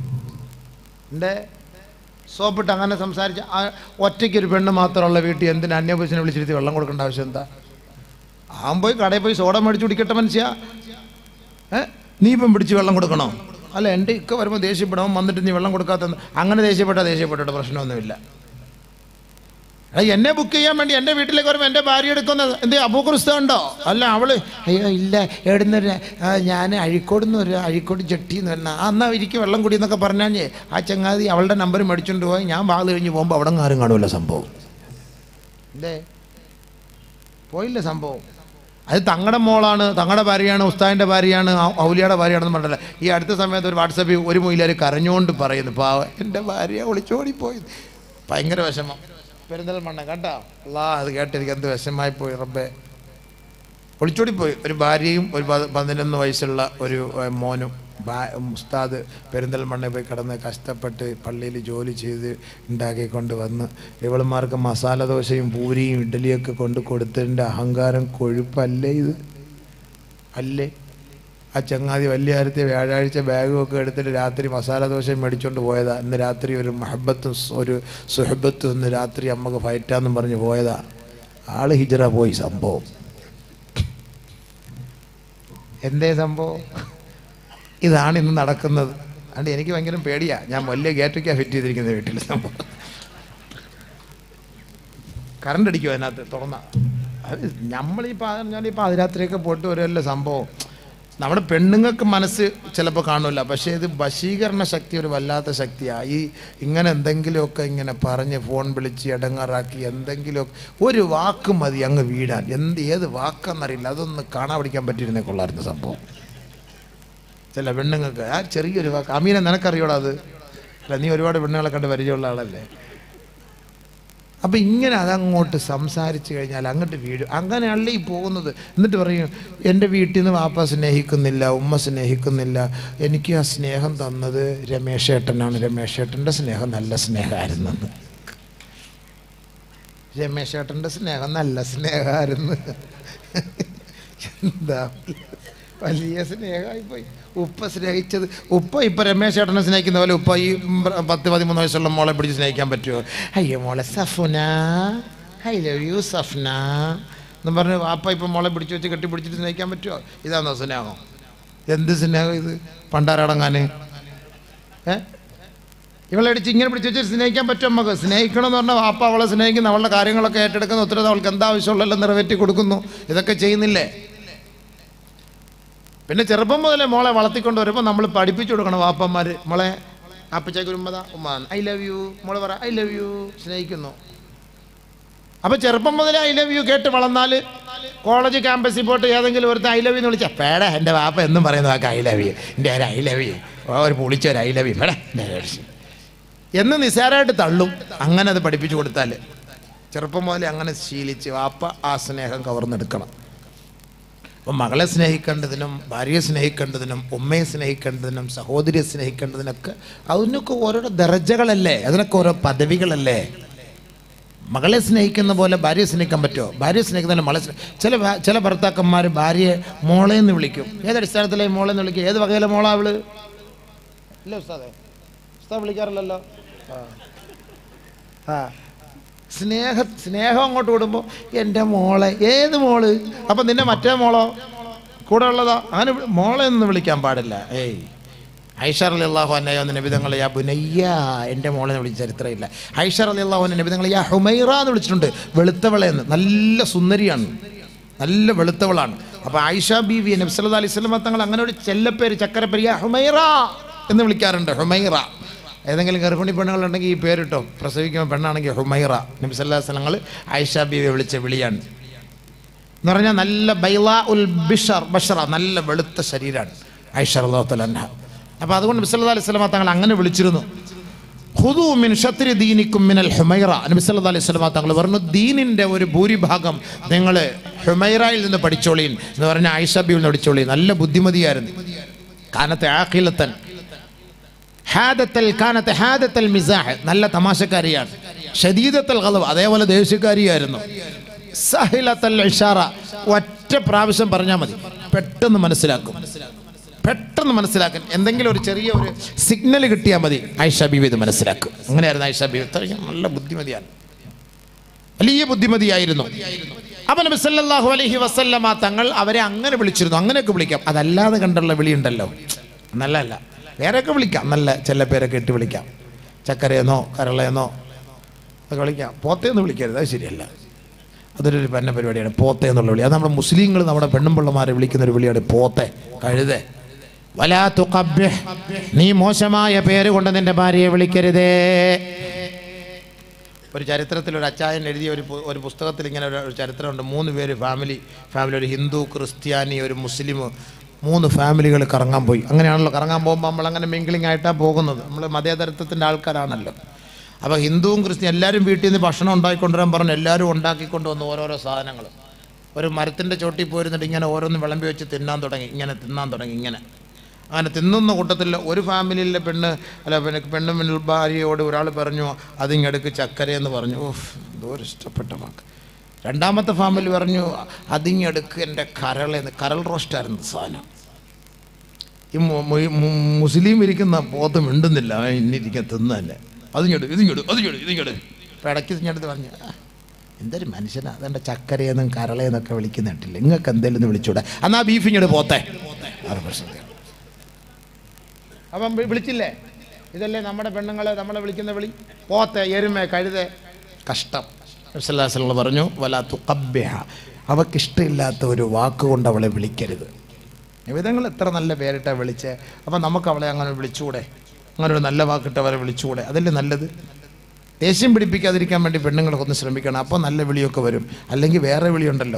എൻ്റെ സോപ്പിട്ട് അങ്ങനെ സംസാരിച്ച ആ ഒറ്റയ്ക്ക് ഒരു പെണ്ണ് മാത്രമുള്ള വീട്ടിൽ എന്തിനാ അന്യപുരുഷനെ വിളിച്ചിരുത്തി വെള്ളം കൊടുക്കേണ്ട ആവശ്യം എന്താ ആൻ പോയി കടയിൽ പോയി സോഡ മേടിച്ച് കുടിക്കട്ടെ മനുഷ്യ ഏ നീ ഇപ്പം പിടിച്ച് വെള്ളം കൊടുക്കണോ അല്ല എൻ്റെ ഇക്ക വരുമ്പോൾ ദേഷ്യപ്പെടാൻ വന്നിട്ട് നീ വെള്ളം കൊടുക്കാത്ത അങ്ങനെ ദേഷ്യപ്പെട്ടാൽ ദേഷ്യപ്പെട്ടിട്ട് പ്രശ്നമൊന്നുമില്ല എടാ, എന്നെ ബുക്ക് ചെയ്യാൻ വേണ്ടി എൻ്റെ വീട്ടിലേക്ക് വരുമ്പോൾ എൻ്റെ ഭാര്യ എടുക്കുന്നത് എന്ത് അബൂക്രിസ്ത ഉണ്ടോ അല്ല അവള് അയ്യോ ഇല്ല എവിടുന്ന് ഞാൻ അഴിക്കോട് നിന്ന് ഒരു അഴിക്കോട് ജട്ടി എന്ന് പറഞ്ഞാൽ ആ എന്നാ ഇരിക്കും വെള്ളം കുടി എന്നൊക്കെ പറഞ്ഞാൽ ആ ചങ്ങാതി അവളുടെ നമ്പർ മേടിച്ചുകൊണ്ട് പോയി ഞാൻ വാത് കഴിഞ്ഞ് പോകുമ്പോൾ അവിടെ ആരും കാണുമല്ലോ സംഭവം എന്തേ പോയില്ല സംഭവം അത് തങ്ങളുടെ മോളാണ് തങ്ങളുടെ ഭാര്യയാണ് ഉസ്താദിൻ്റെ ഭാര്യയാണ് ഔ- ഔലിയുടെ ഭാര്യയാണെന്ന് പറഞ്ഞില്ല ഈ അടുത്ത സമയത്ത് ഒരു വാട്സപ്പിൽ ഒരു മൊയിലാർ കരഞ്ഞുകൊണ്ട് പറയുന്നു പാവ എൻ്റെ ഭാര്യ ഒളിച്ചോടിപ്പോയി ഭയങ്കര വിഷമം പെരുന്തൽമണ്ണ കേട്ടോ അല്ലാ അത് കേട്ട് എനിക്ക് എന്ത് വിഷമായി പോയി റബ്ബേ ഒളിച്ചോടിപ്പോയി ഒരു ഭാര്യയും ഒരു പത് പതിനൊന്ന് വയസ്സുള്ള ഒരു ഏഹ്, മോനും ഭാ- ഉസ്താദ് പെരിന്തൽമണ്ണ പോയി കിടന്ന് കഷ്ടപ്പെട്ട് പള്ളിയിൽ ജോലി ചെയ്ത് ഉണ്ടാക്കിക്കൊണ്ട് വന്ന് ഇവളുമാർക്ക് മസാല ദോശയും പൂരിയും ഇഡ്ഡലിയൊക്കെ കൊണ്ട് കൊടുത്തതിൻ്റെ അഹങ്കാരം കൊഴുപ്പല്ലേ ഇത് അല്ലേ ആ ചങ്ങാതി വലിയ കാര്യത്തിൽ വ്യാഴാഴ്ച ബാഗും ഒക്കെ എടുത്തിട്ട് രാത്രി മസാല ദോശയും മേടിച്ചുകൊണ്ട് പോയതാ ഇന്ന് രാത്രി ഒരു മഹബത്തും സ് ഒരു സുഹബത്തും ഇന്ന് രാത്രി അമ്മക്ക് ഫൈറ്റാന്നും പറഞ്ഞ് പോയതാ ആള് ഹിജറ പോയി സംഭവം എന്തേ സംഭവം ഇതാണ് ഇന്ന് നടക്കുന്നത് അതുകൊണ്ട് എനിക്ക് ഭയങ്കര പേടിയാ ഞാൻ വലിയ ഗേറ്റൊക്കെയാണ് ഫിറ്റ് ചെയ്തിരിക്കുന്നത് വീട്ടിൽ സംഭവം കറണ്ട് അടിക്കുമോ അതിനകത്ത് തുറന്ന അത് നമ്മളിപ്പോൾ പറഞ്ഞാൽ ഇപ്പോൾ അതിരാത്രിയൊക്കെ പോയിട്ട് വരുമല്ലോ സംഭവം നമ്മുടെ പെണ്ണുങ്ങൾക്ക് മനസ്സ് ചിലപ്പോൾ കാണില്ല പക്ഷേ ഇത് വശീകരണ ശക്തി ഒരു വല്ലാത്ത ശക്തിയാണ് ഈ ഇങ്ങനെ എന്തെങ്കിലുമൊക്കെ ഇങ്ങനെ പറഞ്ഞ് ഫോൺ വിളിച്ച് ഇടങ്ങാറാക്കി എന്തെങ്കിലുമൊക്കെ ഒരു വാക്ക് മതി അങ്ങ് വീടാൻ എന്ത് ഏത് വാക്കെന്നറിയില്ല അതൊന്ന് കാണാൻ പിടിക്കാൻ പറ്റിയിരുന്നേ കൊള്ളായിരുന്നു സംഭവം ചില പെണ്ണുങ്ങൾക്ക് ആ ചെറിയൊരു വാക്ക് അമീനെ നിനക്കറിയോടാ അത് അല്ല നീ ഒരുപാട് പെണ്ണുങ്ങളെ കണ്ട് പരിചയമുള്ള ആളല്ലേ അപ്പം ഇങ്ങനെ അതങ്ങോട്ട് സംസാരിച്ച് കഴിഞ്ഞാൽ അങ്ങോട്ട് വീഴും അങ്ങനെയല്ല ഈ പോകുന്നത് എന്നിട്ട് പറയും എൻ്റെ വീട്ടിൽ നിന്ന് വാപ്പ സ്നേഹിക്കുന്നില്ല ഉമ്മ സ്നേഹിക്കുന്നില്ല എനിക്ക് ആ സ്നേഹം തന്നത് രമേശ് ഏട്ടനാണ് രമേശ് ഏട്ടൻ്റെ സ്നേഹം നല്ല സ്നേഹമായിരുന്നെന്ന് രമേശ് ഏട്ടൻ്റെ സ്നേഹം നല്ല സ്നേഹമായിരുന്നു എന്താ വലിയ സ്നേഹമായി പോയി ഉപ്പ സ്നേഹിച്ചത് ഉപ്പ ഇപ്പം രമേശ് ചേട്ടനെ സ്നേഹിക്കുന്ന പോലെ ഉപ്പ ഈ പത്ത് പതിമൂന്ന് വയസ്സുള്ള മോളെ പിടിച്ച് സ്നേഹിക്കാൻ പറ്റുമോ അയ്യോ മോളെ Safuna I love you Safna എന്ന് പറഞ്ഞ് വാപ്പ ഇപ്പം മോളെ പിടിച്ച് വെച്ച് കെട്ടി പിടിച്ചിട്ട് സ്നേഹിക്കാൻ പറ്റുമോ ഇതാണോ സ്നേഹം എന്ത് സ്നേഹം ഇത് പണ്ടാരടങ്ങാൻ ഏ ഇവളെ അടിച്ച് ഇങ്ങനെ പിടിച്ച് വെച്ച് സ്നേഹിക്കാൻ പറ്റും നമുക്ക് സ്നേഹിക്കണം എന്ന് പറഞ്ഞാൽ വാപ്പ അവളെ സ്നേഹിക്കുന്നു അവളുടെ കാര്യങ്ങളൊക്കെ ഏറ്റെടുക്കുന്നു ഉത്തരവ് അവൾക്ക് എന്താ ആവശ്യമുള്ളതെല്ലാം നിറവേറ്റി കൊടുക്കുന്നു ഇതൊക്കെ ചെയ്യുന്നില്ലേ പിന്നെ ചെറുപ്പം മുതലേ മോളെ വളർത്തിക്കൊണ്ട് വരുമ്പോൾ നമ്മൾ പഠിപ്പിച്ചു കൊടുക്കണം വാപ്പന്മാർ മോളെ അപ്പച്ചേക്ക് ഉമ്മത ഉമ്മ ഐ ലവ് യു മോളെ പറ ഐ ലവ് യു സ്നേഹിക്കുന്നു അപ്പോൾ ചെറുപ്പം മുതലേ ഐ ലവ് യു കേട്ട് വളർന്നാൽ കോളേജ് ക്യാമ്പസിൽ പോയിട്ട് ഏതെങ്കിലും ഒരുത്ത ഐ ലവ് യു എന്ന് വിളിച്ചാൽ പേട എൻ്റെ വാപ്പ എന്നും പറയുന്ന വാക്ക് ഐ ലവ് യു എൻ്റെ ഒരു ഐ ലവ് യു ഓ ഒരു പൊളിച്ചൊരു ഐ ലവ് യു പേട എന്ന് നിസ്സാരമായിട്ട് തള്ളും അങ്ങനെ അത് പഠിപ്പിച്ചു കൊടുത്താൽ ചെറുപ്പം മുതലേ അങ്ങനെ ശീലിച്ച് വാപ്പ ആ സ്നേഹം കവർന്നെടുക്കണം അപ്പം മകളെ സ്നേഹിക്കേണ്ടതിനും ഭാര്യയെ സ്നേഹിക്കേണ്ടതിനും ഉമ്മയെ സ്നേഹിക്കേണ്ടതിനും സഹോദരിയെ സ്നേഹിക്കേണ്ടതിനൊക്കെ അതിനൊക്കെ ഓരോ ദർജകളല്ലേ അതിനൊക്കെ ഓരോ പദവികളല്ലേ മകളെ സ്നേഹിക്കുന്ന പോലെ ഭാര്യയെ സ്നേഹിക്കാൻ പറ്റുമോ ഭാര്യയെ സ്നേഹിക്കുന്നതിന് മകളെ സ്നേ- ചില ഭാ- ചില ഭർത്താക്കന്മാർ ഭാര്യയെ മോളെ എന്ന് വിളിക്കും ഏതടിസ്ഥാനത്തിലെ മോളെ എന്ന് വിളിക്കും ഏത് വകയിലെ മോളാ അവള് ഇല്ല ഉസ്താദേ ഉസ്താദ് വിളിക്കാറില്ലല്ലോ ആ ആ സ്നേഹ സ്നേഹം അങ്ങോട്ട് വിടുമ്പോൾ എൻ്റെ മോളെ ഏത് മോള് അപ്പം നിന്നെ മറ്റേ മോളോ കൂടെ ഉള്ളതാ അങ്ങനെ വി- മോളെ എന്ന് വിളിക്കാൻ പാടില്ല ഏയ് ഐഷർ അലി അള്ളാഹു അന്നയോ എന്ന് നബിതങ്ങൾ യാ ബുനയ്യ എൻ്റെ മോളെ എന്ന് വിളിച്ച ചരിത്രമില്ല ഐഷർ അലി അള്ളാഹു അന്ന നബിതങ്ങൾ യാ ഹുമൈറ എന്ന് വിളിച്ചിട്ടുണ്ട് വെളുത്തവളെ എന്ന് നല്ല സുന്ദരിയാണ് നല്ല വെളുത്തവളാണ് അപ്പോൾ ആയിഷ ബീവി നബി സല്ലല്ലാഹു അലൈഹി വസല്ലം തങ്ങൾ അങ്ങനെ ഒരു ചെല്ലപ്പേര് ചക്കരപ്പേര് യാ ഹുമൈറ എന്ന് വിളിക്കാറുണ്ട് ഹുമൈറ ഏതെങ്കിലും ഗർഭിണി പെണ്ണുങ്ങളുണ്ടെങ്കിൽ ഈ പേരിട്ടോ പ്രസവിക്കുമ്പോൾ പെണ്ണാണെങ്കിൽ ഹുമൈറ നബി സല്ലല്ലാഹു അലൈഹി വസല്ലങ്ങൾ ആയിഷ ബീവിയെ വിളിച്ച വിളിയാണ് എന്ന് പറഞ്ഞാൽ നല്ല ബൈല ഉൽ ബിഷർ ബഷറ നല്ല വെളുത്ത ശരീരമാണ് ഐഷ അള്ളാഹു തലഹ അപ്പോൾ അതുകൊണ്ട് നബിസല്ലാ അലൈഹി സ്വലമ തങ്ങൾ അങ്ങനെ വിളിച്ചിരുന്നു ഹുദു മിൻ ഷത്രി ദീനിക്കും മിനൽ ഹുമൈറ നബിസല്ലാ അലൈഹി സ്വലമ തങ്ങൾ പറഞ്ഞു ദീനിൻ്റെ ഒരു ഭൂരിഭാഗം നിങ്ങൾ ഹുമൈറയിൽ നിന്ന് പഠിച്ചോളീൻ എന്ന് പറഞ്ഞ ആയിഷ ബിയിൽ നിന്ന് പഠിച്ചോളീൻ നല്ല ബുദ്ധിമതിയായിരുന്നു കാനത്തെ ആഖിലത്തൻ ഹാദത്തൽ കാനത്തെ ഹാദത്തൽ മിസാഹ് നല്ല തമാശക്കാരിയാണ് ഷദീദത്തൽ ഖലബ് അതേപോലെ ദേഷ്യക്കാരിയായിരുന്നു സഹിലത്തൽ ഇഷാറ ഒറ്റ പ്രാവശ്യം പറഞ്ഞാൽ മതി പെട്ടെന്ന് മനസ്സിലാക്കും പെട്ടെന്ന് മനസ്സിലാക്കാൻ എന്തെങ്കിലും ഒരു ചെറിയ ഒരു സിഗ്നൽ കിട്ടിയാൽ മതി ആയിഷ ബീവി ഇത് മനസ്സിലാക്കും അങ്ങനെയായിരുന്നു ആയിഷ ബീവി ഇത്രയും നല്ല ബുദ്ധിമതിയാണ് വലിയ ബുദ്ധിമതിയായിരുന്നു അപ്പം നബി സല്ലല്ലാഹു അലൈഹി വസല്ലമ തങ്ങൾ അവരെ അങ്ങനെ വിളിച്ചിരുന്നു അങ്ങനെയൊക്കെ വിളിക്കാം അതല്ലാതെ കണ്ടുള്ള വിളിയുണ്ടല്ലോ നല്ലതല്ല വേറെയൊക്കെ വിളിക്കാം നല്ല ചില പേരൊക്കെ ഇട്ട് വിളിക്കാം ചക്കരയെന്നോ കരളയെന്നോ അത് കളിക്കാം പോത്തേന്ന് വിളിക്കരുത് അത് ശരിയല്ല അതൊരു പന്ന പരിപാടിയാണ് പോത്തെ എന്നുള്ള വിളി അത് നമ്മുടെ മുസ്ലിങ്ങൾ നമ്മുടെ പെണ്ണുമ്പിള്ളമാരെ വിളിക്കുന്ന ഒരു വിളിയാണ് പോത്തെ കഴുതേ വലാ തുഖബ്ബിഹ്. നീ മോശമായ പേര് കൊണ്ട് നിന്റെ ഭാര്യയെ വിളിക്കരുതേ ഒരു ചരിത്രത്തിൽ ഒരു അച്ചായൻ എഴുതിയ ഒരു പു- ഒരു പുസ്തകത്തിൽ ഇങ്ങനെ ഒരു ഒരു ചരിത്രമുണ്ട് മൂന്ന് പേര് ഫാമിലി ഫാമിലി ഒരു ഹിന്ദു ക്രിസ്ത്യാനി ഒരു മുസ്ലിം മൂന്ന് ഫാമിലികൾ കറങ്ങാൻ പോയി അങ്ങനെയാണല്ലോ കറങ്ങാൻ പോകുമ്പോൾ നമ്മൾ അങ്ങനെ മിങ്കിളിംഗ് ആയിട്ടാണ് പോകുന്നത് നമ്മൾ മതേതരത്വത്തിൻ്റെ ആൾക്കാരാണല്ലോ അപ്പോൾ ഹിന്ദുവും ക്രിസ്ത്യൻ എല്ലാവരും വീട്ടിൽ നിന്ന് ഭക്ഷണം ഉണ്ടാക്കിക്കൊണ്ടുവരാൻ പറഞ്ഞു എല്ലാവരും ഉണ്ടാക്കിക്കൊണ്ട് വന്നു ഓരോരോ സാധനങ്ങൾ ഒരു മരത്തിൻ്റെ ചോട്ടിൽ പോയിരുന്നിട്ട് ഇങ്ങനെ ഓരോന്ന് വിളമ്പി വെച്ച് തിന്നാൻ തുടങ്ങി ഇങ്ങനെ തിന്നാൻ തുടങ്ങി ഇങ്ങനെ അങ്ങനെ തിന്നുന്ന കൂട്ടത്തിൽ ഒരു ഫാമിലിയിലെ പെണ്ണ് അല്ല പിന്നെ പെണ്ണും പെണ്ണ് ഭാര്യയോട് ഒരാൾ പറഞ്ഞു അതിങ്ങെടുക്ക് ചക്കരയെന്ന് പറഞ്ഞു ഓഫ് എന്തോ ഒരു ഇഷ്ടപ്പെട്ട വാക്ക് രണ്ടാമത്തെ ഫാമിലി പറഞ്ഞു അതിങ്ങെടുക്ക് എൻ്റെ കരളെന്ന് കരൾ റോസ്റ്റായിരുന്നു സാധനം ഈ മു- മു- മു- മുസ്ലിം ഇരിക്കുന്ന പോത്ത് മിണ്ടുന്നില്ല അവൻ ഇന്നിരിക്കാൻ തിന്നു തന്നെ അതിങ്ങോട്ട് ഇതിങ്ങോട്ട് അതിങ്ങോട്ട് ഇതിങ്ങോട്ട് ഇപ്പം ഇടയ്ക്ക് ഇതിങ്ങടുത്ത് പറഞ്ഞു "ആ, എന്തൊരു മനുഷ്യനാ അതെൻ്റെ ചക്കരയെന്നും കരളയെന്നൊക്കെ വിളിക്കുന്നിട്ടില്ല നിങ്ങൾക്ക് എന്തെങ്കിലും ഒന്ന് വിളിച്ചൂടെ എന്നാ ബീഫ് ഇങ്ങോട്ട് പോത്തെ അത് പ്രശ്നം അപ്പം വി- വിളിച്ചില്ലേ ഇതല്ലേ നമ്മുടെ പെണ്ണുങ്ങളെ നമ്മളെ വിളിക്കുന്ന വിളി പോത്തെ എരുമ കഴുത കഷ്ടം റസൂലുള്ളാഹി പറഞ്ഞു വലാ തുഖബ്ബിഹ അവക്കിഷ്ടമില്ലാത്ത ഒരു വാക്കുകൊണ്ട് അവളെ വിളിക്കരുത് നിവേദങ്ങൾ എത്ര നല്ല പേരിട്ടാണ് വിളിച്ചേ അപ്പം നമുക്ക് അവളെ അങ്ങനെ വിളിച്ചുകൂടെ അങ്ങനെ ഒരു നല്ല വാക്കിട്ട് അവരെ വിളിച്ചുകൂടെ അതല്ലേ നല്ലത് ദേഷ്യം പിടിപ്പിക്കാതിരിക്കാൻ വേണ്ടി പെണ്ണുങ്ങളൊക്കെ ഒന്ന് ശ്രമിക്കണം അപ്പോൾ നല്ല വിളിയൊക്കെ വരും അല്ലെങ്കിൽ വേറെ വിളിയുണ്ടല്ലോ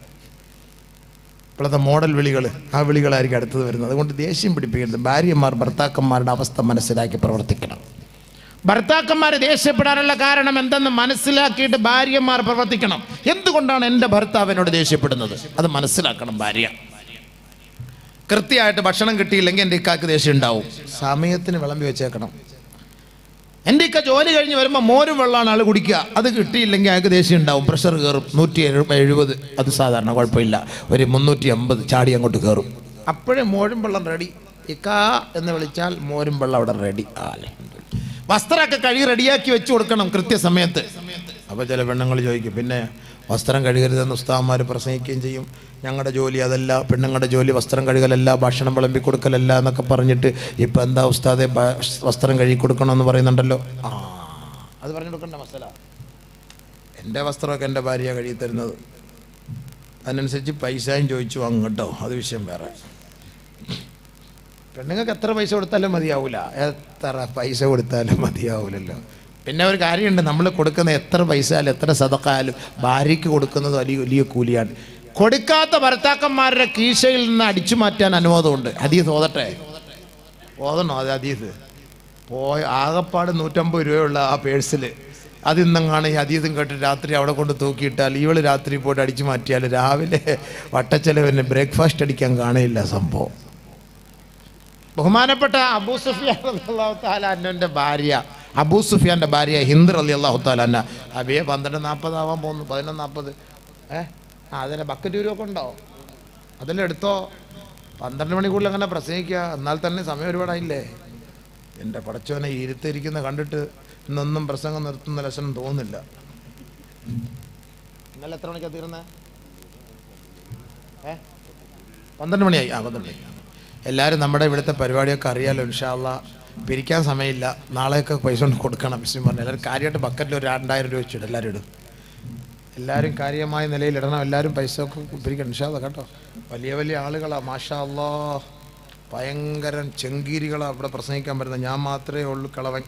ഇപ്പോഴത്തെ മോഡൽ വിളികൾ ആ വിളികളായിരിക്കും അടുത്തത് വരുന്നത് അതുകൊണ്ട് ദേഷ്യം പിടിപ്പിക്കരുത് ഭാര്യമാർ ഭർത്താക്കന്മാരുടെ അവസ്ഥ മനസ്സിലാക്കി പ്രവർത്തിക്കണം ഭർത്താക്കന്മാർ ദേഷ്യപ്പെടാനുള്ള കാരണം എന്തെന്ന് മനസ്സിലാക്കിയിട്ട് ഭാര്യമാർ പ്രവർത്തിക്കണം എന്തുകൊണ്ടാണ് എൻ്റെ ഭർത്താവ് എന്നോട് ദേഷ്യപ്പെടുന്നത് അത് മനസ്സിലാക്കണം ഭാര്യ കൃത്യമായിട്ട് ഭക്ഷണം കിട്ടിയില്ലെങ്കിൽ എൻ്റെ ഇക്കാക്ക് ദേഷ്യം ഉണ്ടാവും സമയത്തിന് വിളമ്പി വെച്ചേക്കണം എൻ്റെ ഇക്ക ജോലി കഴിഞ്ഞ് വരുമ്പോൾ മോരും വെള്ളമാണ് ആൾ കുടിക്കുക അത് കിട്ടിയില്ലെങ്കിൽ അയാൾക്ക് ദേഷ്യം ഉണ്ടാവും പ്രഷർ കയറും നൂറ്റി എഴു എഴുപത് അത് സാധാരണ കുഴപ്പമില്ല ഒരു മുന്നൂറ്റി അമ്പത് ചാടി അങ്ങോട്ട് കയറും അപ്പോഴേ മോരും വെള്ളം റെഡി ഇക്ക എന്ന് വിളിച്ചാൽ മോരും വെള്ളം അവിടെ റെഡി വസ്ത്രമൊക്കെ കഴുകി റെഡിയാക്കി വെച്ച് കൊടുക്കണം കൃത്യസമയത്ത് അപ്പോൾ ചില പെണ്ണുങ്ങൾ ചോദിക്കും പിന്നെ വസ്ത്രം കഴുകരുതെന്ന് ഉസ്താവന്മാർ പ്രസംഗിക്കുകയും ചെയ്യും ഞങ്ങളുടെ ജോലി അതല്ല പെണ്ണുങ്ങളുടെ ജോലി വസ്ത്രം കഴുകലല്ല ഭക്ഷണം വിളമ്പി കൊടുക്കലല്ല എന്നൊക്കെ പറഞ്ഞിട്ട് ഇപ്പം എന്താ ഉസ്താദെ ഭ- വസ്ത്രം കഴുകി കൊടുക്കണമെന്ന് പറയുന്നുണ്ടല്ലോ ആ അത് പറഞ്ഞു കൊടുക്കണ്ട മസല എൻ്റെ വസ്ത്രമൊക്കെ എൻ്റെ ഭാര്യ കഴുകി തരുന്നത് അതിനനുസരിച്ച് പൈസയും ചോദിച്ചു വാങ്ങും കേട്ടോ അത് വിഷയം വേറെ പെണ്ണുങ്ങൾക്ക് എത്ര പൈസ കൊടുത്താലും മതിയാവില്ല എത്ര പൈസ കൊടുത്താലും മതിയാവില്ലല്ലോ പിന്നെ ഒരു കാര്യമുണ്ട് നമ്മൾ കൊടുക്കുന്ന എത്ര പൈസ ആയാലും എത്ര സതക്കായാലും ഭാര്യയ്ക്ക് കൊടുക്കുന്നത് വലിയ വലിയ കൂലിയാണ് കൊടുക്കാത്ത ഭർത്താക്കന്മാരുടെ കീശയിൽ നിന്ന് അടിച്ചു മാറ്റാൻ അനുവാദമുണ്ട് അതീത് ഓതട്ടെ ഓതണോ അത് അതീത് പോയ ആകപ്പാട് നൂറ്റമ്പത് രൂപയുള്ള ആ പേഴ്സിൽ അതിന്നങ്ങാണ് ഈ അതീതും കേട്ട് രാത്രി അവിടെ കൊണ്ട് തൂക്കിയിട്ടാൽ ഇവള് രാത്രി പോയിട്ട് അടിച്ചു മാറ്റിയാൽ രാവിലെ വട്ടച്ചെലവിന് ബ്രേക്ക്ഫാസ്റ്റ് അടിക്കാൻ കാണില്ല സംഭവം ബഹുമാനപ്പെട്ട അബൂ സുഫിയാൻ അള്ളാഹു താലാൻ്റെ ഭാര്യ അബൂ സുഫിയാൻ്റെ ഭാര്യ ഹിന്ദ് അലി അള്ളാഹു താലാന്ന അബിയെ പന്ത്രണ്ട് നാൽപ്പതാവാൻ പോകുന്നു പതിനൊന്ന് നാൽപ്പത് ഏ ആ അതിനെ ബക്കറ്റ് രൂപ ഉണ്ടോ അതെല്ലാം എടുത്തോ പന്ത്രണ്ട് മണിക്കൂറിൽ അങ്ങനെ പ്രസംഗിക്കുക എന്നാൽ തന്നെ സമയം ഒരുപാടായില്ലേ എൻ്റെ പടച്ചോനെ ഈ ഇരുത്തിരിക്കുന്ന കണ്ടിട്ട് ഇന്നൊന്നും പ്രസംഗം നിർത്തുന്ന ലക്ഷണം തോന്നുന്നില്ല ഇന്നലെ എത്ര മണിക്കാണ് തീർന്നേ ഏ പന്ത്രണ്ട് മണിയായി ആ പന്ത്രണ്ട് മണി എല്ലാവരും നമ്മുടെ ഇവിടുത്തെ പരിപാടിയൊക്കെ അറിയാലോ ഇൻഷാല്ല പിരിക്കാൻ സമയമില്ല നാളെയൊക്കെ പൈസ കൊണ്ട് കൊടുക്കണം വിസ്മയം പറഞ്ഞു എല്ലാവരും കാര്യമായിട്ട് ബക്കറ്റിൽ ഒരു രണ്ടായിരം രൂപ വെച്ചിട്ട് എല്ലാവരും ഇടും എല്ലാവരും കാര്യമായ നിലയിൽ ഇടണം എല്ലാവരും പൈസ ഒക്കെ പിരിക്കണം ഇൻഷാല്ല കേട്ടോ വലിയ വലിയ ആളുകളാണ് മാഷാ അല്ലാ ഭയങ്കര ചെങ്കീരികളാണ് ഇവിടെ പ്രസംഗിക്കാൻ പറ്റുന്നത് ഞാൻ മാത്രമേ ഉള്ളൂ കളവൻ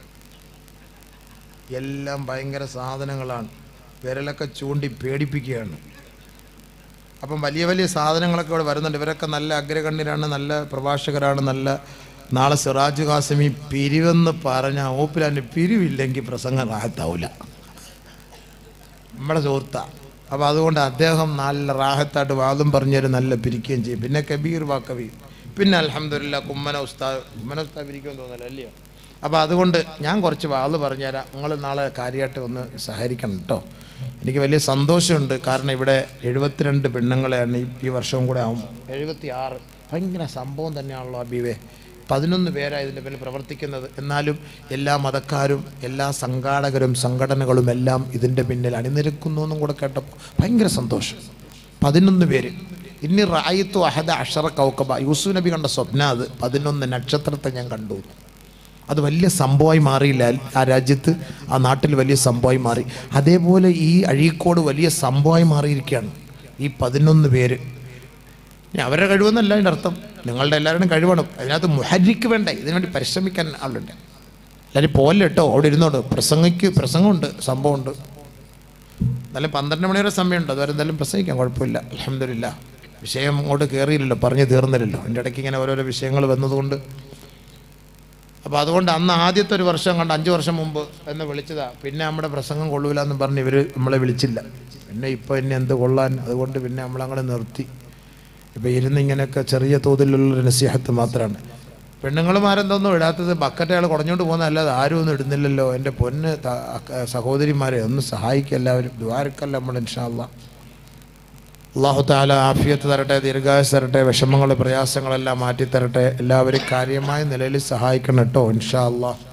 എല്ലാം ഭയങ്കര സാധനങ്ങളാണ് വിരലൊക്കെ ചൂണ്ടി പേടിപ്പിക്കുകയാണ് അപ്പം വലിയ വലിയ സാധനങ്ങളൊക്കെ ഇവിടെ വരുന്നുണ്ട് ഇവരൊക്കെ നല്ല അഗ്രഗണ്യരാണ് നല്ല പ്രഭാഷകരാണ് നല്ല നാളെ സിറാജ് ഖാസിമി പിരിവെന്ന് പറഞ്ഞ ഓപ്പിലാൻ്റെ പിരിവില്ലെങ്കിൽ പ്രസംഗം റാഹത്താവില്ല നമ്മുടെ സുഹൃത്താണ് അപ്പോൾ അതുകൊണ്ട് അദ്ദേഹം നല്ല റാഹത്തായിട്ട് വാദം പറഞ്ഞൊരു നല്ല പിരിക്കുകയും ചെയ്യും പിന്നെ കബീർ വാക്കവി പിന്നെ അലഹമില്ല കുമ്മന ഉസ്താദ് കുമ്മന ഉസ്താദ് പിരിക്കുമെന്ന് തോന്നല്ലോ അല്ലയോ അപ്പോൾ അതുകൊണ്ട് ഞാൻ കുറച്ച് വാത് പറഞ്ഞുതരാം നിങ്ങൾ നാളെ കാര്യമായിട്ട് ഒന്ന് സഹകരിക്കണം കേട്ടോ എനിക്ക് വലിയ സന്തോഷമുണ്ട് കാരണം ഇവിടെ എഴുപത്തിരണ്ട് പെണ്ണുങ്ങളെയാണ് ഈ ഈ വർഷവും കൂടെ ആവും എഴുപത്തി ആറ് ഭയങ്കര സംഭവം തന്നെയാണല്ലോ അബീവേ പതിനൊന്ന് പേരാണ് ഇതിൻ്റെ പിന്നിൽ പ്രവർത്തിക്കുന്നത് എന്നാലും എല്ലാ മതക്കാരും എല്ലാ സംഘാടകരും സംഘടനകളും എല്ലാം ഇതിൻ്റെ പിന്നിൽ അണിനിരക്കുന്നു എന്നും കൂടെ കേട്ടപ്പോൾ ഭയങ്കര സന്തോഷം പതിനൊന്ന് പേര് ഇനി റായത്തു അഹദ അഷറ കൗക്കബ യൂസുഫ് നബി കണ്ട സ്വപ്ന അത് പതിനൊന്ന് നക്ഷത്രത്തെ ഞാൻ കണ്ടു അത് വലിയ സംഭവമായി മാറിയില്ല ആ രാജ്യത്ത് ആ നാട്ടിൽ വലിയ സംഭവമായി മാറി അതേപോലെ ഈ അഴീക്കോട് വലിയ സംഭവമായി മാറിയിരിക്കുകയാണ് ഈ പതിനൊന്ന് പേര് ഇനി അവരുടെ കഴിവെന്നല്ല അതിൻ്റെ അർത്ഥം നിങ്ങളുടെ എല്ലാവരുടെയും കഴിവാണ് അതിനകത്ത് മുഹരിക്ക് വേണ്ടേ ഇതിനുവേണ്ടി പരിശ്രമിക്കാൻ ആളുണ്ട് എല്ലാവരും പോലെ കേട്ടോ അവിടെ ഇരുന്നോണ്ട് പ്രസംഗിക്ക് പ്രസംഗമുണ്ട് സംഭവമുണ്ട് എന്നാലും പന്ത്രണ്ട് മണി വരെ സമയമുണ്ട് അതുവരെ എന്തായാലും പ്രസംഗിക്കാം കുഴപ്പമില്ല അലഹമില്ല വിഷയം അങ്ങോട്ട് കയറിയില്ലല്ലോ പറഞ്ഞു തീർന്നില്ലല്ലോ എൻ്റെ ഇടയ്ക്ക് ഇങ്ങനെ ഓരോരോ വിഷയങ്ങൾ വന്നതുകൊണ്ട് അപ്പോൾ അതുകൊണ്ട് അന്ന് ആദ്യത്തെ ഒരു വർഷം കണ്ട് അഞ്ച് വർഷം മുമ്പ് എന്നെ വിളിച്ചതാ പിന്നെ നമ്മുടെ പ്രസംഗം കൊള്ളൂല എന്ന് പറഞ്ഞ് ഇവർ നമ്മളെ വിളിച്ചില്ല പിന്നെ ഇപ്പോൾ എന്നെ എന്ത് കൊള്ളാൻ അതുകൊണ്ട് പിന്നെ നമ്മളങ്ങനെ നിർത്തി ഇപ്പോൾ ഇരുന്ന് ഇങ്ങനെയൊക്കെ ചെറിയ തോതിലുള്ള നസീഹത്ത് മാത്രമാണ് പെണ്ണുങ്ങളുമാരെന്തോന്നും ഇടാത്തത് ബക്കറ്റ് അയാൾ കുടഞ്ഞുകൊണ്ട് പോകുന്ന അല്ലാതെ ആരും ഒന്നും ഇടുന്നില്ലല്ലോ എൻ്റെ പൊന്ന് ത- അക്ക- സഹോദരിമാരെ ഒന്ന് സഹായിക്കുക എല്ലാവരും ദ്വാരക്കല്ല നമ്മൾ ഇൻഷാല്ല അള്ളാഹു താല ആഫിയത്ത് തരട്ടെ ദീർഘായുസ് തരട്ടെ വിഷമങ്ങൾ പ്രയാസങ്ങളെല്ലാം മാറ്റി തരട്ടെ എല്ലാവരും കാര്യമായ നിലയിൽ സഹായിക്കണം കേട്ടോ ഇൻഷാ അള്ളാഹ്